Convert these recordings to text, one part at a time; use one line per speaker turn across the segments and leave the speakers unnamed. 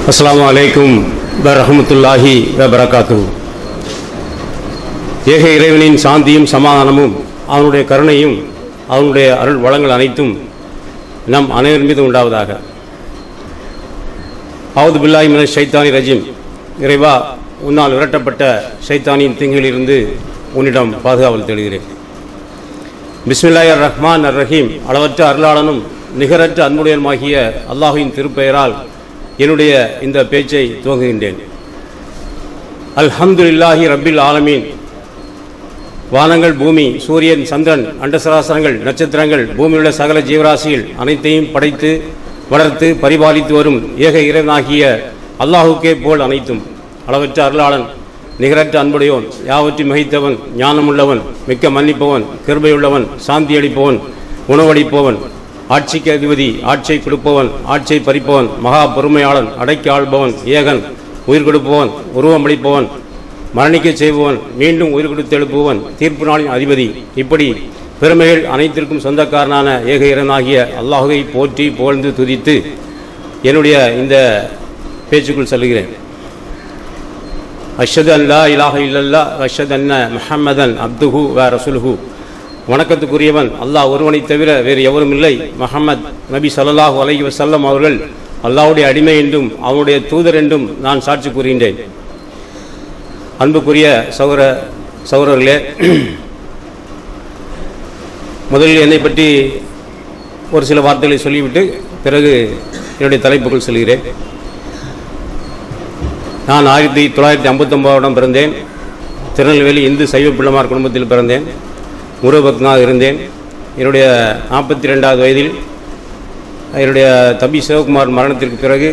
அஸ்ஸலாமு அலைக்கும் வரஹமத்துல்லாஹி வபரகாத்து ஏக இறைவனின் சாந்தியும் சமாதானமும் அவனுடைய கருணையும் அவனுடைய அருள் வளங்கள் அனைத்தும் நம் அனைவர் மீது உண்டாவதாக அவுது பில்லாஹி மின ஷைத்தானி ரஜீம் இறைவா உன்னால் விரட்டப்பட்ட ஷைத்தானின் தீங்கிலிருந்து உன்னிடம் பாதுகாவல் தேடுகிறேன் பிஸ்மில்லாஹ் அர் ரஹ்மான் அர் ரஹீம் அளவற்ற அருளாளனும் நிகரற்ற அன்புடையனுமாகிய அல்லாஹுவின் திருப்பெயரால் என்னுடைய இந்த பேச்சை துவங்குகின்றேன் அல்ஹம்துலில்லாஹி ரப்பில் ஆலமீன் வானங்கள் பூமி சூரியன் சந்திரன் அண்டசராசரங்கள் நட்சத்திரங்கள் பூமியுள்ள சகல ஜீவராசிகள் அனைத்தையும் படைத்து வளர்த்து பரிபாலித்து வரும் ஏக இறைவனாகிய அல்லாஹுக்கே போல் அனைத்தும் அளவற்ற அருளாளன் நிகரற்ற அன்புடையோன் யாவற்றையும் மிகைத்தவன் ஞானமுள்ளவன் மிக்க மன்னிப்பவன் கிருபையுள்ளவன் சாந்தி அளிப்பவன் உணவளிப்பவன் ஆட்சிக்கு அதிபதி ஆட்சியை கொடுப்பவன் ஆட்சியை பறிப்பவன் மகா பொறுமையாளன் அடக்கி ஆள்பவன் ஏகன் உயிர் கொடுப்பவன் உருவம் அளிப்பவன் மரணிக்கச் செய்பவன் மீண்டும் உயிர் கொடுத்து எழுப்புவன் தீர்ப்பு நாளின் அதிபதி இப்படி பெருமைகள் அனைத்திற்கும் சொந்தக்காரனான ஏக இறைவனாகிய அல்லாஹுவை போற்றி புகழ்ந்து துதித்து என்னுடைய இந்த பேச்சுக்குள் செல்கிறேன் அஷது அல்லா இலாஹ இல்லல்லா அஷத் அன்ன முஹம்மதன் அப்துஹு வ ரசுலுஹு வணக்கத்துக்குரியவன் அல்லாஹ் ஒருவனை தவிர வேறு எவரும் இல்லை முஹம்மத் நபி ஸல்லல்லாஹு அலைஹி வஸல்லம் அவர்கள் அல்லாஹ்வுடைய அடிமை என்றும் அவனுடைய தூதர் என்றும் நான் சாட்சி கூறுகின்றேன் அன்புக்குரிய சௌர சௌரர்களே முதலில் என்னை பற்றி ஒரு சில வார்த்தைகளை சொல்லிவிட்டு பிறகு என்னுடைய தலைப்புக்குள் செல்கிறேன் நான் ஆயிரத்தி தொள்ளாயிரத்தி ஐம்பத்தொம்போதாம் பிறந்தேன் திருநெல்வேலி இந்து சைவ பிள்ளைமார் குடும்பத்தில் பிறந்தேன் முருகபக்தனாக இருந்தேன் என்னுடைய நாற்பத்தி ரெண்டாவது வயதில் என்னுடைய தம்பி சிவகுமார் மரணத்திற்கு பிறகு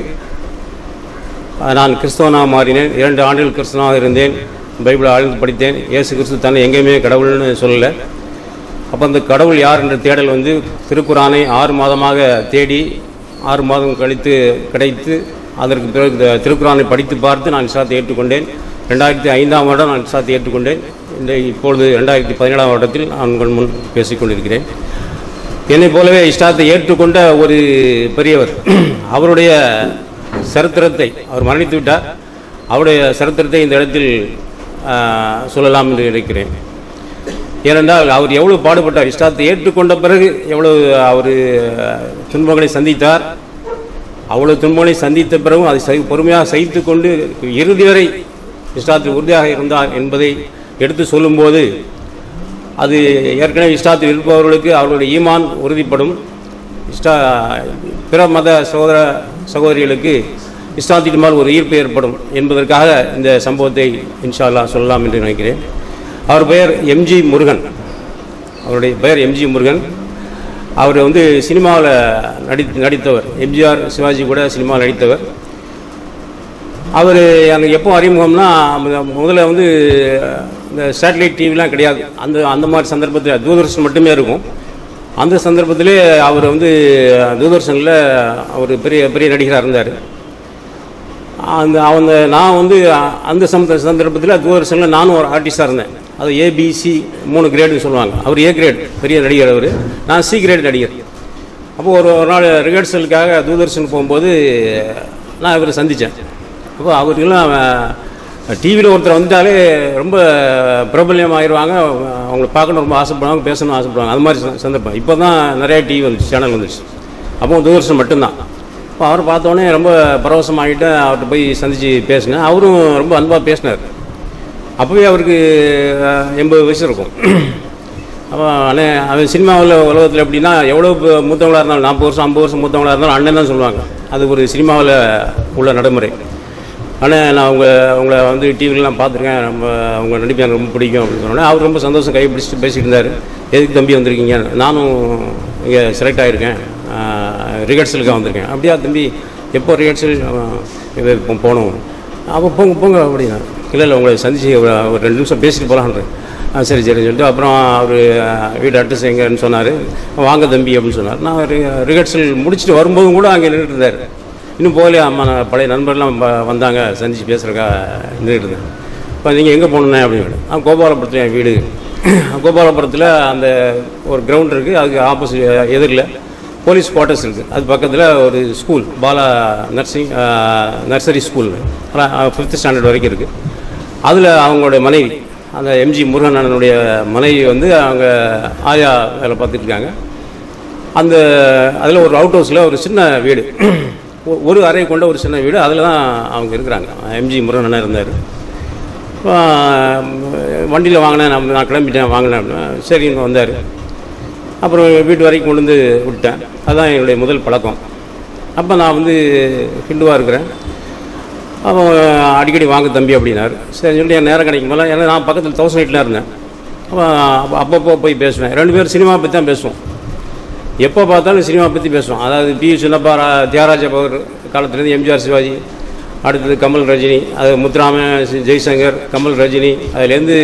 நான் கிறிஸ்தவனாக மாறினேன் இரண்டு ஆண்டுகள் கிறிஸ்தவனாக இருந்தேன் பைபிளை ஆழ்ந்து படித்தேன் இயேசு கிறிஸ்து தன்னை எங்கேயுமே கடவுள்னு சொல்லலை அப்போ அந்த கடவுள் யார் என்ற தேடல் வந்து திருக்குறானை ஆறு மாதமாக தேடி ஆறு மாதம் கழித்து கிடைத்து அதற்கு பிறகு இந்த திருக்குறானை படித்து பார்த்து நான் இஸ்லாத்தை ஏற்றுக்கொண்டேன் ரெண்டாயிரத்தி ஐந்தாம் வருடம் நான் இஸ்லாத்தை ஏற்றுக்கொண்டேன் இந்த இப்பொழுது ரெண்டாயிரத்தி பதினேழாம் வருடத்தில் நான் உங்கள் முன் பேசிக்கொண்டிருக்கிறேன் என்னைப் போலவே இஸ்லாத்தை ஏற்றுக்கொண்ட ஒரு பெரியவர் அவருடைய சரித்திரத்தை அவர் மரணித்து விட்டார் அவருடைய சரித்திரத்தை இந்த இடத்தில் சொல்லலாம் என்று நினைக்கிறேன் ஏனென்றால் அவர் எவ்வளவு பாடுபட்டார் இஸ்லாத்தை ஏற்றுக்கொண்ட பிறகு எவ்வளவு அவர் துன்பங்களை சந்தித்தார் அவ்வளவு துன்பங்களை சந்தித்த பிறகும் அதை சகி பொறுமையாக சகித்து கொண்டு இறுதி வரை இஸ்லாத்தில் உறுதியாக இருந்தார் என்பதை எடுத்து சொல்லும்போது அது ஏற்கனவே இஸ்லாத்தில் இருப்பவர்களுக்கு அவர்களுடைய ஈமான் உறுதிப்படும் இஸ்லா பிற மத சகோதர சகோதரிகளுக்கு இஸ்லாத்தின் மேல் ஒரு ஈர்ப்பு ஏற்படும் என்பதற்காக இந்த சம்பவத்தை இன்ஷா அல்லா சொல்லலாம் என்று நினைக்கிறேன் அவர் பெயர் எம்ஜி முருகன் அவருடைய பெயர் எம்ஜி முருகன் அவர் வந்து சினிமாவில் நடி நடித்தவர் எம்ஜிஆர் சிவாஜி கூட சினிமாவில் நடித்தவர் அவர் எனக்கு எப்போ அறிமுகம்னா முதல்ல வந்து இந்த சேட்டலைட் டிவிலாம் கிடையாது அந்த அந்த மாதிரி சந்தர்ப்பத்தில் தூர்தர்ஷன் மட்டுமே இருக்கும் அந்த சந்தர்ப்பத்திலே அவர் வந்து தூர்தர்ஷனில் அவர் பெரிய பெரிய நடிகராக இருந்தார் அந்த அவங்க நான் வந்து அந்த சந்த சந்தர்ப்பத்தில் தூர்தர்ஷனில் நானும் ஒரு ஆர்டிஸ்டாக இருந்தேன் அது ஏபிசி மூணு கிரேடுன்னு சொல்லுவாங்க அவர் ஏ கிரேட் பெரிய நடிகர் அவர் நான் சி கிரேட் நடிகர் அப்போ ஒரு ஒரு நாள் ரிஹர்சலுக்காக தூர்தர்ஷன் போகும்போது நான் இவரை சந்தித்தேன் அப்போ அவருக்கெல்லாம் டிவியில் ஒருத்தர் வந்துட்டாலே ரொம்ப பிரபல்யம் ஆயிடுவாங்க அவங்கள பார்க்கணும் ரொம்ப ஆசைப்படுவாங்க பேசணும்னு ஆசைப்படுவாங்க அது மாதிரி சந்தர்ப்பம் இப்போ தான் நிறையா டிவி வந்துச்சு சேனல் வந்துச்சு அப்போ தூர்தர்ஷன் மட்டும்தான் இப்போ அவரை பார்த்தோன்னே ரொம்ப பரவசமாகிட்டு அவர்கிட்ட போய் சந்தித்து பேசினேன் அவரும் ரொம்ப அன்பாக பேசினார் அப்போவே அவருக்கு எண்பது வயசு இருக்கும் அப்போ அண்ணே அவன் சினிமாவில் உலகத்தில் எப்படின்னா எவ்வளோ மூத்தவங்களாக இருந்தாலும் நாற்பது வருஷம் ஐம்பது வருஷம் மூத்தவங்களாக இருந்தாலும் அண்ணன் தான் சொல்லுவாங்க அது ஒரு சினிமாவில் உள்ள நடைமுறை ஆனால் நான் அவங்க அவங்கள வந்து டிவிலலாம் பார்த்துருக்கேன் நம்ம அவங்க நடிப்பு எனக்கு ரொம்ப பிடிக்கும் அப்படின்னு சொன்னோன்னே அவர் ரொம்ப சந்தோஷம் கை பிடிச்சிட்டு பேசிட்டு இருந்தார் எதுக்கு தம்பி வந்திருக்கீங்க நானும் இங்கே செலக்ட் ஆகிருக்கேன் ரிஹர்சலுக்காக வந்திருக்கேன் அப்படியா தம்பி எப்போ ரிஹர்சல் இது இப்போ போகணும் அப்போ போங்க போங்க அப்படின்னா இல்லை இல்லை உங்களை சந்திச்சு ஒரு ரெண்டு நிமிஷம் பேசிட்டு போகலான்றேன் ஆ சரி சரின்னு சொல்லிட்டு அப்புறம் அவர் வீடு அட்ரஸ் எங்கன்னு சொன்னார் வாங்க தம்பி அப்படின்னு சொன்னார் நான் ரிஹர்சல் முடிச்சுட்டு வரும்போதும் கூட அங்கே நின்றுட்டு இருந்தார் இன்னும் போகலையா அம்மா நான் பழைய நண்பர்லாம் வந்தாங்க சந்திச்சு பேசுகிறக்கா நின்றுட்டு இருந்தேன் இப்போ நீங்கள் எங்கே போகணுண்ணே அப்படின்னு ஆ கோபாலபுரத்தில் என் வீடு கோபாலபுரத்தில் அந்த ஒரு கிரவுண்ட் இருக்குது அதுக்கு ஆப்போசிட் எதிரில் போலீஸ் குவார்ட்டர்ஸ் இருக்குது அது பக்கத்தில் ஒரு school Bala nursing nursery school fifth standard வரைக்கும் இருக்குது அதில் அவங்களுடைய மனைவி அந்த எம்ஜி முருகன் அண்ணனுடைய மனைவி வந்து அவங்க ஆயா வேலை பார்த்துட்டு இருக்காங்க அந்த அதில் ஒரு அவுட் ஹவுஸில் ஒரு சின்ன வீடு ஒ- ஒரு அறை கொண்ட ஒரு சின்ன வீடு அதில் தான் அவங்க இருக்கிறாங்க எம்ஜி முருகன் அண்ணன் இருந்தார் வண்டியில் வாங்கினேன் நான் நான் கிளம்பிட்டேன் வாங்கினேன் அப்படின்னா சரின்னு வந்தார் அப்புறம் வீட்டு வரைக்கும் கொண்டு வந்து விட்டேன் அதுதான் என்னுடைய முதல் பழக்கம் அப்போ நான் வந்து ஹிந்துவாக இருக்கிறேன் அப்போ அடிக்கடி வாங்க தம்பி அப்படின்னாரு சரி சொல்லி என் நேரம் கிடைக்கும் போல ஏன்னா நான் பக்கத்தில் தௌசண்ட் எயிட்டில் இருந்தேன் அப்போ அப்போ அப்பப்போ போய் பேசுவேன் ரெண்டு பேரும் சினிமா பற்றி தான் பேசுவோம் எப்போ பார்த்தாலும் சினிமா பற்றி பேசுவோம் அதாவது பி சின்னப்பா ரா- தியாகராஜ பகர் காலத்துலேருந்து எம்ஜிஆர் சிவாஜி அடுத்தது கமல் ரஜினி அது முத்துராம சி- ஜெய்சங்கர் கமல் ரஜினி அதுலேருந்து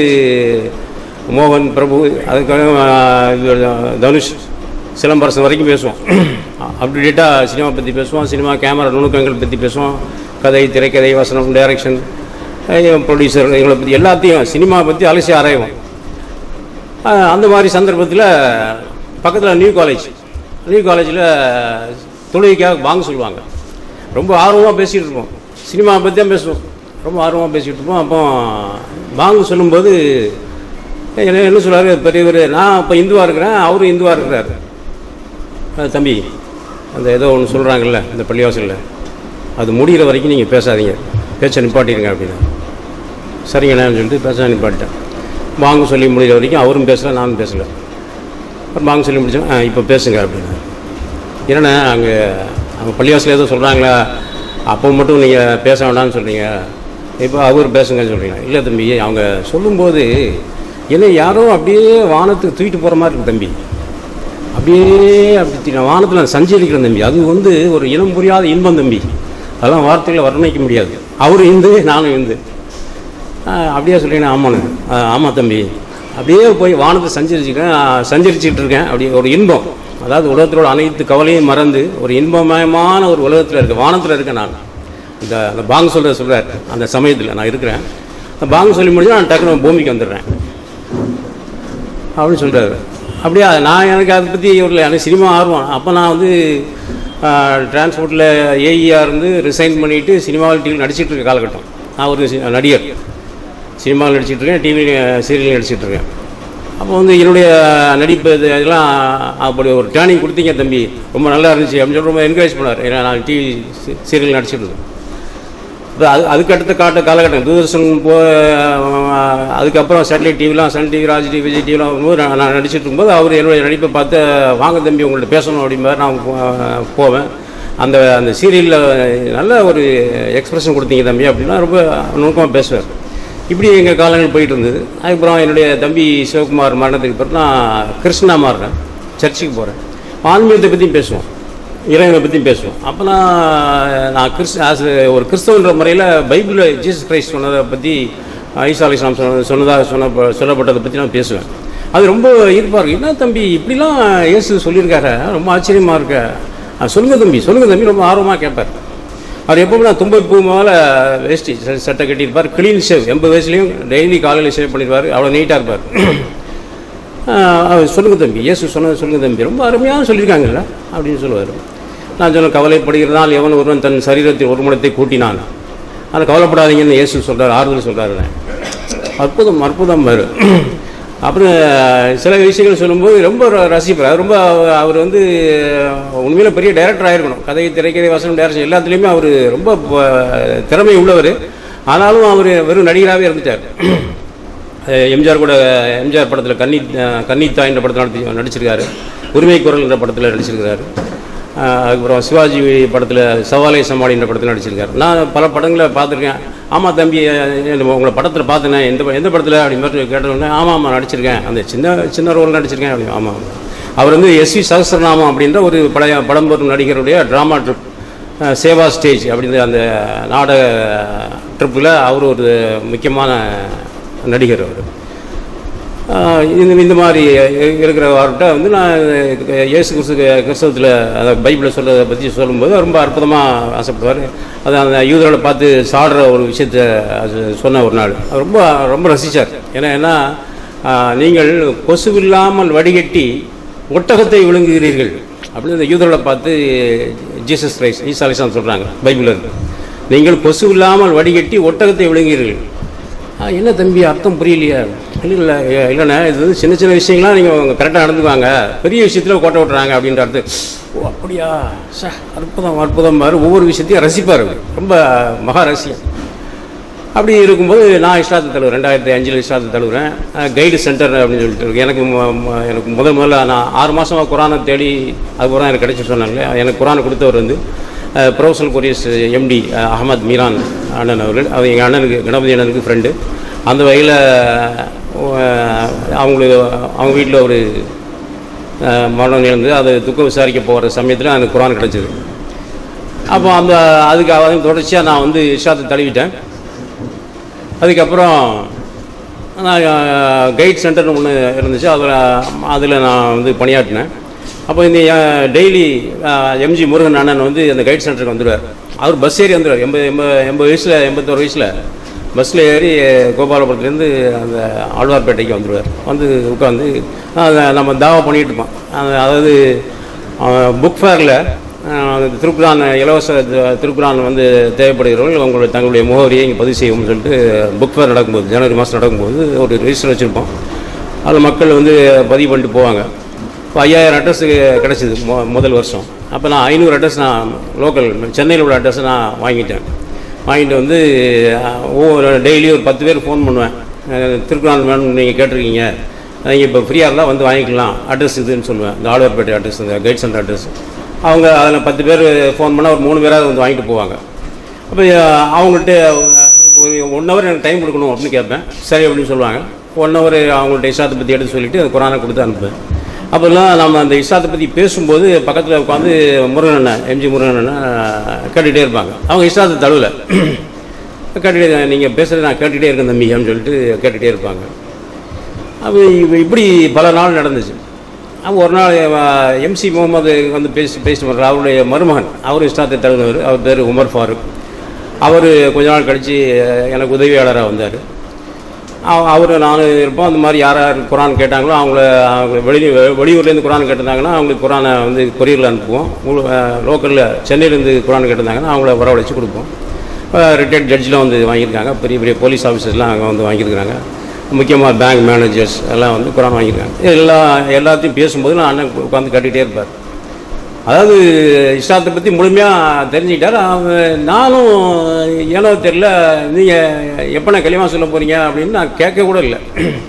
மோகன் பிரபு அதுக்காக தனுஷ் சிலம்பரசன் வரைக்கும் பேசுவோம் அப்டேட்டாக சினிமா பற்றி பேசுவோம் சினிமா கேமரா நுணுக்கங்கள் பற்றி பேசுவோம் கதை திரைக்கதை வசனம் டைரக்ஷன் ப்ரொடியூசர் இவங்களை பற்றி எல்லாத்தையும் சினிமா பற்றி அலசி ஆராய்வோம் அஹ் அந்த மாதிரி சந்தர்ப்பத்தில் பக்கத்தில் நியூ காலேஜ் நியூ காலேஜில் தொழுகைக்காக வாங்க சொல்லுவாங்க ரொம்ப ஆர்வமாக பேசிகிட்டு இருப்போம் சினிமா பற்றி தான் பேசுவோம் ரொம்ப ஆர்வமாக பேசிகிட்டு இருப்போம் அப்போ வாங்க சொல்லும்போது என்ன என்ன சொல்றாரு பெரியவர் நான் இப்போ இந்துவாக இருக்கிறேன் அவரும் இந்துவாக இருக்கிறாரு அஹ் தம்பி அந்த ஏதோ ஒன்று சொல்கிறாங்கல்ல இந்த பள்ளிவாசலில் அது முடிகிற வரைக்கும் நீங்கள் பேசாதீங்க பேச்சை நிப்பாட்டிடுங்க அப்படின்னு சரிங்கண்ணான்னு சொல்லிட்டு பேச நிப்பாட்டிட்டேன் வாங்க சொல்லி முடிகிற வரைக்கும் அவரும் பேசல நானும் பேசல அப்புறம் வாங்க சொல்லி முடிச்சோம் இப்போ பேசுங்க அப்படின்னு என்னண்ணா அங்கே அவங்க பள்ளிவாசல் ஏதோ சொல்கிறாங்களா அப்போ மட்டும் நீங்கள் பேச வேண்டாம்னு சொல்கிறீங்க இப்போ அவர் பேசுங்கன்னு சொல்கிறீங்க இல்லை தம்பி அவங்க சொல்லும்போது என்ன யாரோ அப்படியே வானத்துக்கு தூக்கிட்டு போகிற மாதிரி இருக்கு தம்பி அப்படியே அப்படி நான் வானத்தில் நான் சஞ்சரிக்கிறேன் தம்பி அது வந்து ஒரு இனம் புரியாத இன்பம் தம்பி அதெல்லாம் வார்த்தைகளை வர்ணிக்க முடியாது அவர் இந்து நானும் இந்து ஆ, அப்படியே சொல்லிட்டேன் ஆமாண்ணே ஆ, ஆமாம் தம்பி அப்படியே போய் வானத்தை சஞ்சரிச்சுக்கிறேன் ஆ, சஞ்சரிச்சுட்டு இருக்கேன் அப்படி ஒரு இன்பம் அதாவது உலகத்தோட அனைத்து கவலையும் மறந்து ஒரு இன்பமயமான ஒரு உலகத்தில் இருக்க வானத்தில் இருக்கேன் நான் இந்த அந்த பாங்க சொல்கிற சொல்கிறார் அந்த சமயத்தில் நான் இருக்கிறேன் அந்த பாங்க சொல்லி முடிஞ்சா நான் டக்குனு பூமிக்கு வந்துடுறேன் அப்படின்னு சொல்கிறாரு அப்படியே அது நான் எனக்கு அதை பற்றி ஒரு எனக்கு சினிமா ஆர்வம் அப்போ நான் வந்து டிரான்ஸ்போர்ட்டில் ஏஇஆர் இருந்து ரிசைன் பண்ணிவிட்டு சினிமாவில் டிவியில் நடிச்சிட்டு இருக்க காலகட்டம் நான் ஒரு சி- நடிகர் சினிமாவில் நடிச்சிட்டு இருக்கேன் டிவி சீரியல் நடிச்சிட்டு இருக்கேன் அப்போ வந்து என்னுடைய நடிப்பு இது இதெல்லாம் அப்படி ஒரு டேர்னிங் கொடுத்தீங்க தம்பி ரொம்ப நல்லா இருந்துச்சு அப்படின்னு சொல்லி ரொம்ப என்கரேஜ் பண்ணார் ஏன்னா நான் டிவி சீரியல் நடிச்சிட்டு இருந்தேன் அது அது அதுக்கு அடுத்த காட்ட காலகட்டம் தூர்தர்ஷன் போ அதுக்கப்புறம் சேட்டலைட் டிவிலாம் சன் டிவி ராஜ் டிவி விஜய் டிவிலாம் வரும்போது நான் நான் நடிச்சிட்டு இருக்கும்போது அவர் என்னுடைய நடிப்பை பார்த்து வாங்க தம்பி உங்கள்ட்ட பேசணும் அப்படிம்பாரு நான் போ- போவேன் அந்த அந்த சீரியலில் நல்ல ஒரு எக்ஸ்பிரஷன் கொடுத்தீங்க தம்பி அப்படின்னா ரொம்ப நுணுக்கமாக பேசுவார் இப்படி எங்கள் காலங்கள் போயிட்டு இருந்தது அதுக்கப்புறம் என்னுடைய தம்பி சிவகுமார் மரணத்துக்கு பிறகு நான் கிருஷ்ணா மாறுறேன் சர்ச்சுக்கு போகிறேன் ஆன்மீகத்தை பற்றியும் பேசுவோம் இறைவனை பற்றி பேசுவோம் அப்போ நான் நான் கிறிஸ் as a ஒரு கிறிஸ்தவன்ற முறையில் பைபிளில் ஜீசஸ் கிரைஸ்ட் சொன்னதை பற்றி ஐசா அலிஸ்லாம் சொன்ன சொன்னதாக சொன்ன சொல்லப்பட்டதை பற்றி நான் பேசுவேன் அது ரொம்ப ஈர்ப்பாக இருக்கு என்ன தம்பி இப்படிலாம் இயேசு சொல்லியிருக்காரு ரொம்ப ஆச்சரியமாக இருக்க "ஆ, சொல்லுங்க தம்பி சொல்லுங்க தம்பி ரொம்ப ஆர்வமாக கேட்பார் அவர் எப்பவுமே நான் தும்பை பூ மேலே வேஷ்டி ச- சட்டை கட்டியிருப்பார் க்ளீன் ஷேவ் எண்பது வயசுலையும் டெய்லி காலையில் ஷேவ் பண்ணிடுவார் அவ்வளோ நீட்டாக இருப்பார் ஆஹ் அவர் சொல்லுங்க தம்பி இயேசு சொன்னது சொல்லுங்க தம்பி ரொம்ப அருமையாக சொல்லியிருக்காங்கல்ல அப்படின்னு சொல்லுவார் நான் சொன்ன கவலைப்படுகிறதால் எவன் ஒருவன் தன் சரீரத்தில் ஒரு முடத்தை கூட்டினான் ஆனால் கவலைப்படாதீங்கன்னு இயேசு சொல்கிறார் ஆறுதல் சொல்கிறாரு அற்புதம் அற்புதம் பாரு அப்புறம் சில விஷயங்கள் சொல்லும்போது ரொம்ப ர- ரசிப்பார் அவர் ரொம்ப அவர் வந்து உண்மையில பெரிய டைரக்டர் ஆயிருக்கணும் கதை திரைக்கதை வசனம் டைரக்ஷன் எல்லாத்துலேயுமே அவர் ரொம்ப ப- திறமை உள்ளவர் ஆனாலும் அவர் வெறும் நடிகராகவே இருந்துட்டார் அஹ் எம்ஜிஆர் கூட எம்ஜிஆர் படத்தில் கன்னி அஹ் கன்னித்தா என்ற படத்தில் நடிச்சு நடிச்சிருக்காரு உரிமை குரல் என்ற படத்தில் நடிச்சிருக்காரு அஹ் அதுக்கப்புறம் சிவாஜி படத்தில் சவாலை சமாளி என்ற படத்தில் நடிச்சிருக்காரு நான் பல படங்களை பார்த்துருக்கேன் ஆமாம் தம்பி அஹ் உங்களை படத்தில் பார்த்தேனே எந்த ப- எந்த படத்தில் அப்படி மாதிரி கேட்டோன்னே ஆமாம் ஆமாம் நடிச்சிருக்கேன் அந்த சின்ன சின்ன ரோல் நடிச்சிருக்கேன் அப்படி ஆமாம் ஆமாம் அவர் வந்து எஸ் வி சகஸ்ரநாமம் அப்படின்ற ஒரு பழைய படம் வரும் நடிகருடைய ட்ராமா ட்ரிப் அஹ் சேவா ஸ்டேஜ் அப்படின்ற அந்த நாடக ட்ரிப்பில் அவர் ஒரு முக்கியமான நடிகர் அவர் ஆஹ் இந்த இந்த மாதிரி இருக்கிறவர்கிட்ட வந்து நான் இயேசு கிறிஸ்து கிறிஸ்தவத்தில் அந்த பைபிளை சொல்கிறத பற்றி சொல்லும்போது ரொம்ப அற்புதமாக ஆசைப்படுவார் அது அந்த யூதர்களை பார்த்து சாடுற ஒரு விஷயத்த அது சொன்ன ஒரு நாள் அது ரொம்ப ரொம்ப ரசித்தார் ஏன்னா ஏன்னா ஆஹ் நீங்கள் கொசுவில்லாமல் வடிகட்டி ஒட்டகத்தை விழுங்குகிறீர்கள் அப்படின்னு இந்த யூதர்களை பார்த்து ஜீசஸ் கிரைஸ்ட் ஈசா அலிஸ்லாம் சொல்கிறாங்க பைபிளில் இருக்கு நீங்கள் கொசு இல்லாமல் வடிகட்டி ஒட்டகத்தை விழுங்கீர்கள் ஆ, என்ன தம்பி அர்த்தம் புரியலையா இல்லை இல்லை இல்லைண்ணே இது வந்து சின்ன சின்ன விஷயங்கள்லாம் நீங்கள் கரெக்டாக நடந்துக்குவாங்க பெரிய விஷயத்தில் கோட்டை விட்டுறாங்க அப்படின்ற அர்த்தம் ஓ அப்படியா ச அற்புதம் அற்புதம் பாரு ஒவ்வொரு விஷயத்தையும் ரசிப்பார் அவர். ரொம்ப மகா ரசியம் அப்படி இருக்கும்போது நான் இஷ்டாத்தை தழுவுறேன் ரெண்டாயிரத்தி அஞ்சில் இஷ்டாத்தை தழுவுறேன் கைடு சென்டர் அப்படின்னு சொல்லிட்டு இருக்கு எனக்கு மு- மு- எனக்கு முதல் முதல்ல நான் ஆறு மாதமாக குரானை தேடி அதுக்கப்புறம் எனக்கு கிடைச்சி சொன்னாங்களே எனக்கு குரானை கொடுத்தவர் வந்து professional couriers MD Ahmed Meeran அண்ணன் அவர்கள் அவர் எங்கள் அண்ணனுக்கு கணபதி அண்ணனுக்கு ஃப்ரெண்டு அந்த வகையில் அவங்களுக்கு அவங்க வீட்டில் ஒரு அஹ், மரணம் நிகழ்ந்து அது துக்கம் விசாரிக்க போகிற சமயத்தில் எனக்கு குரான் கிடச்சிது அப்போ அந்த அதுக்கு அவங்க தொடர்ச்சியாக நான் வந்து இஷாத்தை தழுவிட்டேன் அதுக்கப்புறம் நான் கைட் சென்டர்னு ஒன்று இருந்துச்சு அதில் அதில் நான் வந்து பணியாற்றினேன் அப்போ இந்த டெய்லி எம்ஜி முருகன் அண்ணன் வந்து அந்த கைட் சென்டருக்கு வந்துடுவார் அவர் பஸ் ஏறி வந்துடுவார் எண்பது எண்பது எண்பது வயசில் எண்பத்தோரு வயசில் பஸ்ஸில் ஏறி கோபாலபுரத்துலேருந்து அந்த ஆழ்வார்பேட்டைக்கு வந்துடுவார் வந்து உட்காந்து நம்ம தாவா பண்ணிகிட்டு இருப்போம் அந்த அதாவது புக் ஃபேரில் திருக்குறான் இலவச தி- திருக்குறான் வந்து தேவைப்படுகிறவர்கள் உங்களுடைய தங்களுடைய முகவரியை இங்கே பதிவு செய்யும்னு சொல்லிட்டு புக் ஃபேர் நடக்கும்போது ஜனவரி மாதம் நடக்கும்போது ஒரு ரெஜிஸ்டர் வச்சுருப்போம் அதில் மக்கள் வந்து பதிவு பண்ணிட்டு போவாங்க இப்போ ஐயாயிரம் அட்ரஸ் கிடச்சிது மொ முதல் வருஷம் அப்போ நான் ஐநூறு அட்ரஸ் நான் லோக்கல் சென்னையில் உள்ள அட்ரஸ் நான் வாங்கிட்டேன் வாங்கிட்டு வந்து அஹ், ஒவ்வொரு டெய்லி ஒரு பத்து பேர் ஃபோன் பண்ணுவேன் அஹ், திருக்குறான் வேணும் நீங்கள் கேட்டிருக்கீங்க நீங்கள் இப்போ ஃப்ரீயாக இருந்தால் வந்து வாங்கிக்கலாம் அட்ரஸ் இதுன்னு சொல்லுவேன் இந்த ஆழ்வார்பேட்டை அட்ரஸ் இந்த கைட் சென்டர் அட்ரஸ் அவங்க அதில் பத்து பேர் ஃபோன் பண்ணால் ஒரு மூணு பேராவது வந்து வாங்கிட்டு போவாங்க அப்போ அவங்கள்ட்ட ஒரு ஒன் ஹவர் எனக்கு டைம் கொடுக்கணும் அப்படின்னு கேட்பேன் சரி அப்படின்னு சொல்லுவாங்க ஒன் ஹவர் அவங்கள்ட்ட இஷாத்தை பற்றி எடுத்து சொல்லிவிட்டு அந்த குரானை கொடுத்து அனுப்புவேன் அப்போல்லாம் நம்ம அந்த இஷாத்தை பற்றி பேசும்போது பக்கத்தில் உட்காந்து முருகன் அண்ணன் எம்ஜி முருகன் அண்ணன் கேட்டுகிட்டே இருப்பாங்க அவங்க இஷாத்தை தழுவல கேட்டுகிட்டே நீங்கள் பேசுகிறது நான் கேட்டுகிட்டே இருக்கேன் தம்பி அப்படின்னு சொல்லிட்டு கேட்டுகிட்டே இருப்பாங்க அது இப்ப- இப்படி பல நாள் நடந்துச்சு அப்போ ஒரு நாள் எம்சி முகமது வந்து பேசி பேசிட்டு வர்றார் அவருடைய மருமகன் அவர் இஷ்டத்தை தகுந்தவர் அவர் பேர் உமர் ஃபாரூக் அவர் கொஞ்ச நாள் கழித்து எனக்கு உதவியாளராக வந்தார் அவர் நானும் இருப்போம் அந்த மாதிரி யார் யார் குரான் கேட்டாங்களோ அவங்கள அவங்க வெளி வெளியூர்லேருந்து குரான் கேட்டிருந்தாங்கன்னா அவங்களுக்கு குரானை வந்து கொரியரில் அனுப்புவோம் லோக்கலில் சென்னையிலேருந்து குரான் கேட்டிருந்தாங்கன்னா அவங்கள வரவழைச்சு கொடுப்போம் ரிட்டையர்ட் ஜட்ஜிலாம் வந்து வாங்கியிருக்காங்க பெரிய பெரிய போலீஸ் ஆஃபீஸர்ஸ்லாம் அங்கே வந்து வாங்கியிருக்காங்க முக்கியமாக பேங்க் மேனேஜர்ஸ் எல்லாம் வந்து குரான் வாங்கியிருக்காங்க எல்லா எல்லாத்தையும் பேசும்போது நான் அண்ணன் உட்காந்து கட்டிகிட்டே இருப்பார் அதாவது இஸ்லாத்தை பற்றி முழுமையாக தெரிஞ்சுக்கிட்டார் அவன் நானும் ஏனோ தெரில நீங்கள் எப்போ களிமா சொல்ல போகிறீங்க அப்படின்னு நான் கேட்க கூட இல்லை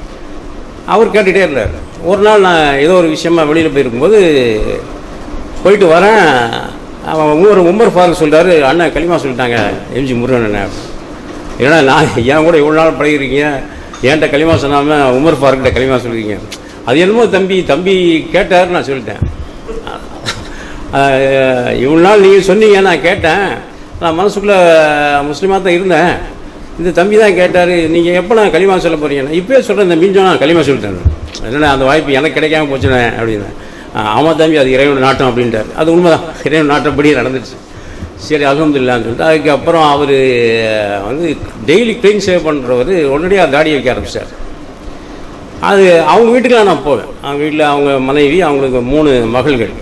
அவர் கேட்டுகிட்டே இருந்தார் ஒரு நாள் நான் ஏதோ ஒரு விஷயமா வெளியில் போயிருக்கும்போது போயிட்டு வரேன் அவன் உமர் உமர் ஃபாரூக் சொல்கிறாரு அண்ணன் களிமா சொல்லிட்டாங்க எம்ஜி முருகன் அண்ணன் ஏன்னா நான் ஏன் கூட இவ்வளோ நாள் பழகிறீங்க என்கிட்ட களிமா சொல்லாமல் உமர் ஃபாரூக்கிட்ட களிமா சொல்கிறீங்க அது என்னமோ தம்பி தம்பி கேட்டார் நான் சொல்லிட்டேன் ஆஹ் இவ்வளோ நாள் நீங்கள் சொன்னீங்க நான் கேட்டேன் நான் மனசுக்குள்ளே முஸ்லீமாக தான் இருந்தேன் இந்த தம்பி தான் கேட்டார் நீங்கள் எப்போ நான் களிமா சொல்ல போகிறீங்க இப்போயே சொல்கிறேன் இந்த மிஞ்சம் நான் களிமா சொல்லிட்டேன் என்னடா அந்த வாய்ப்பு எனக்கு கிடைக்காம போச்சுனே அப்படின்னு ஆமாம் தம்பி அது இறைவன் நாட்டம் அப்படின்ட்டார் அது உண்மைதான் இறைவன் நாட்டப்படி நடந்துச்சு சரி அலமதுல்லான்னு சொல்லிட்டு அதுக்கப்புறம் அவர் வந்து டெய்லி க்ளீன் சேவ் பண்ணுறவர் உடனடியாக தாடி வைக்க ஆரம்பிச்சார் அது அவங்க வீட்டுக்குலாம் நான் போவேன் அவங்க வீட்டில் அவங்க மனைவி அவங்களுக்கு மூணு மகள்கள்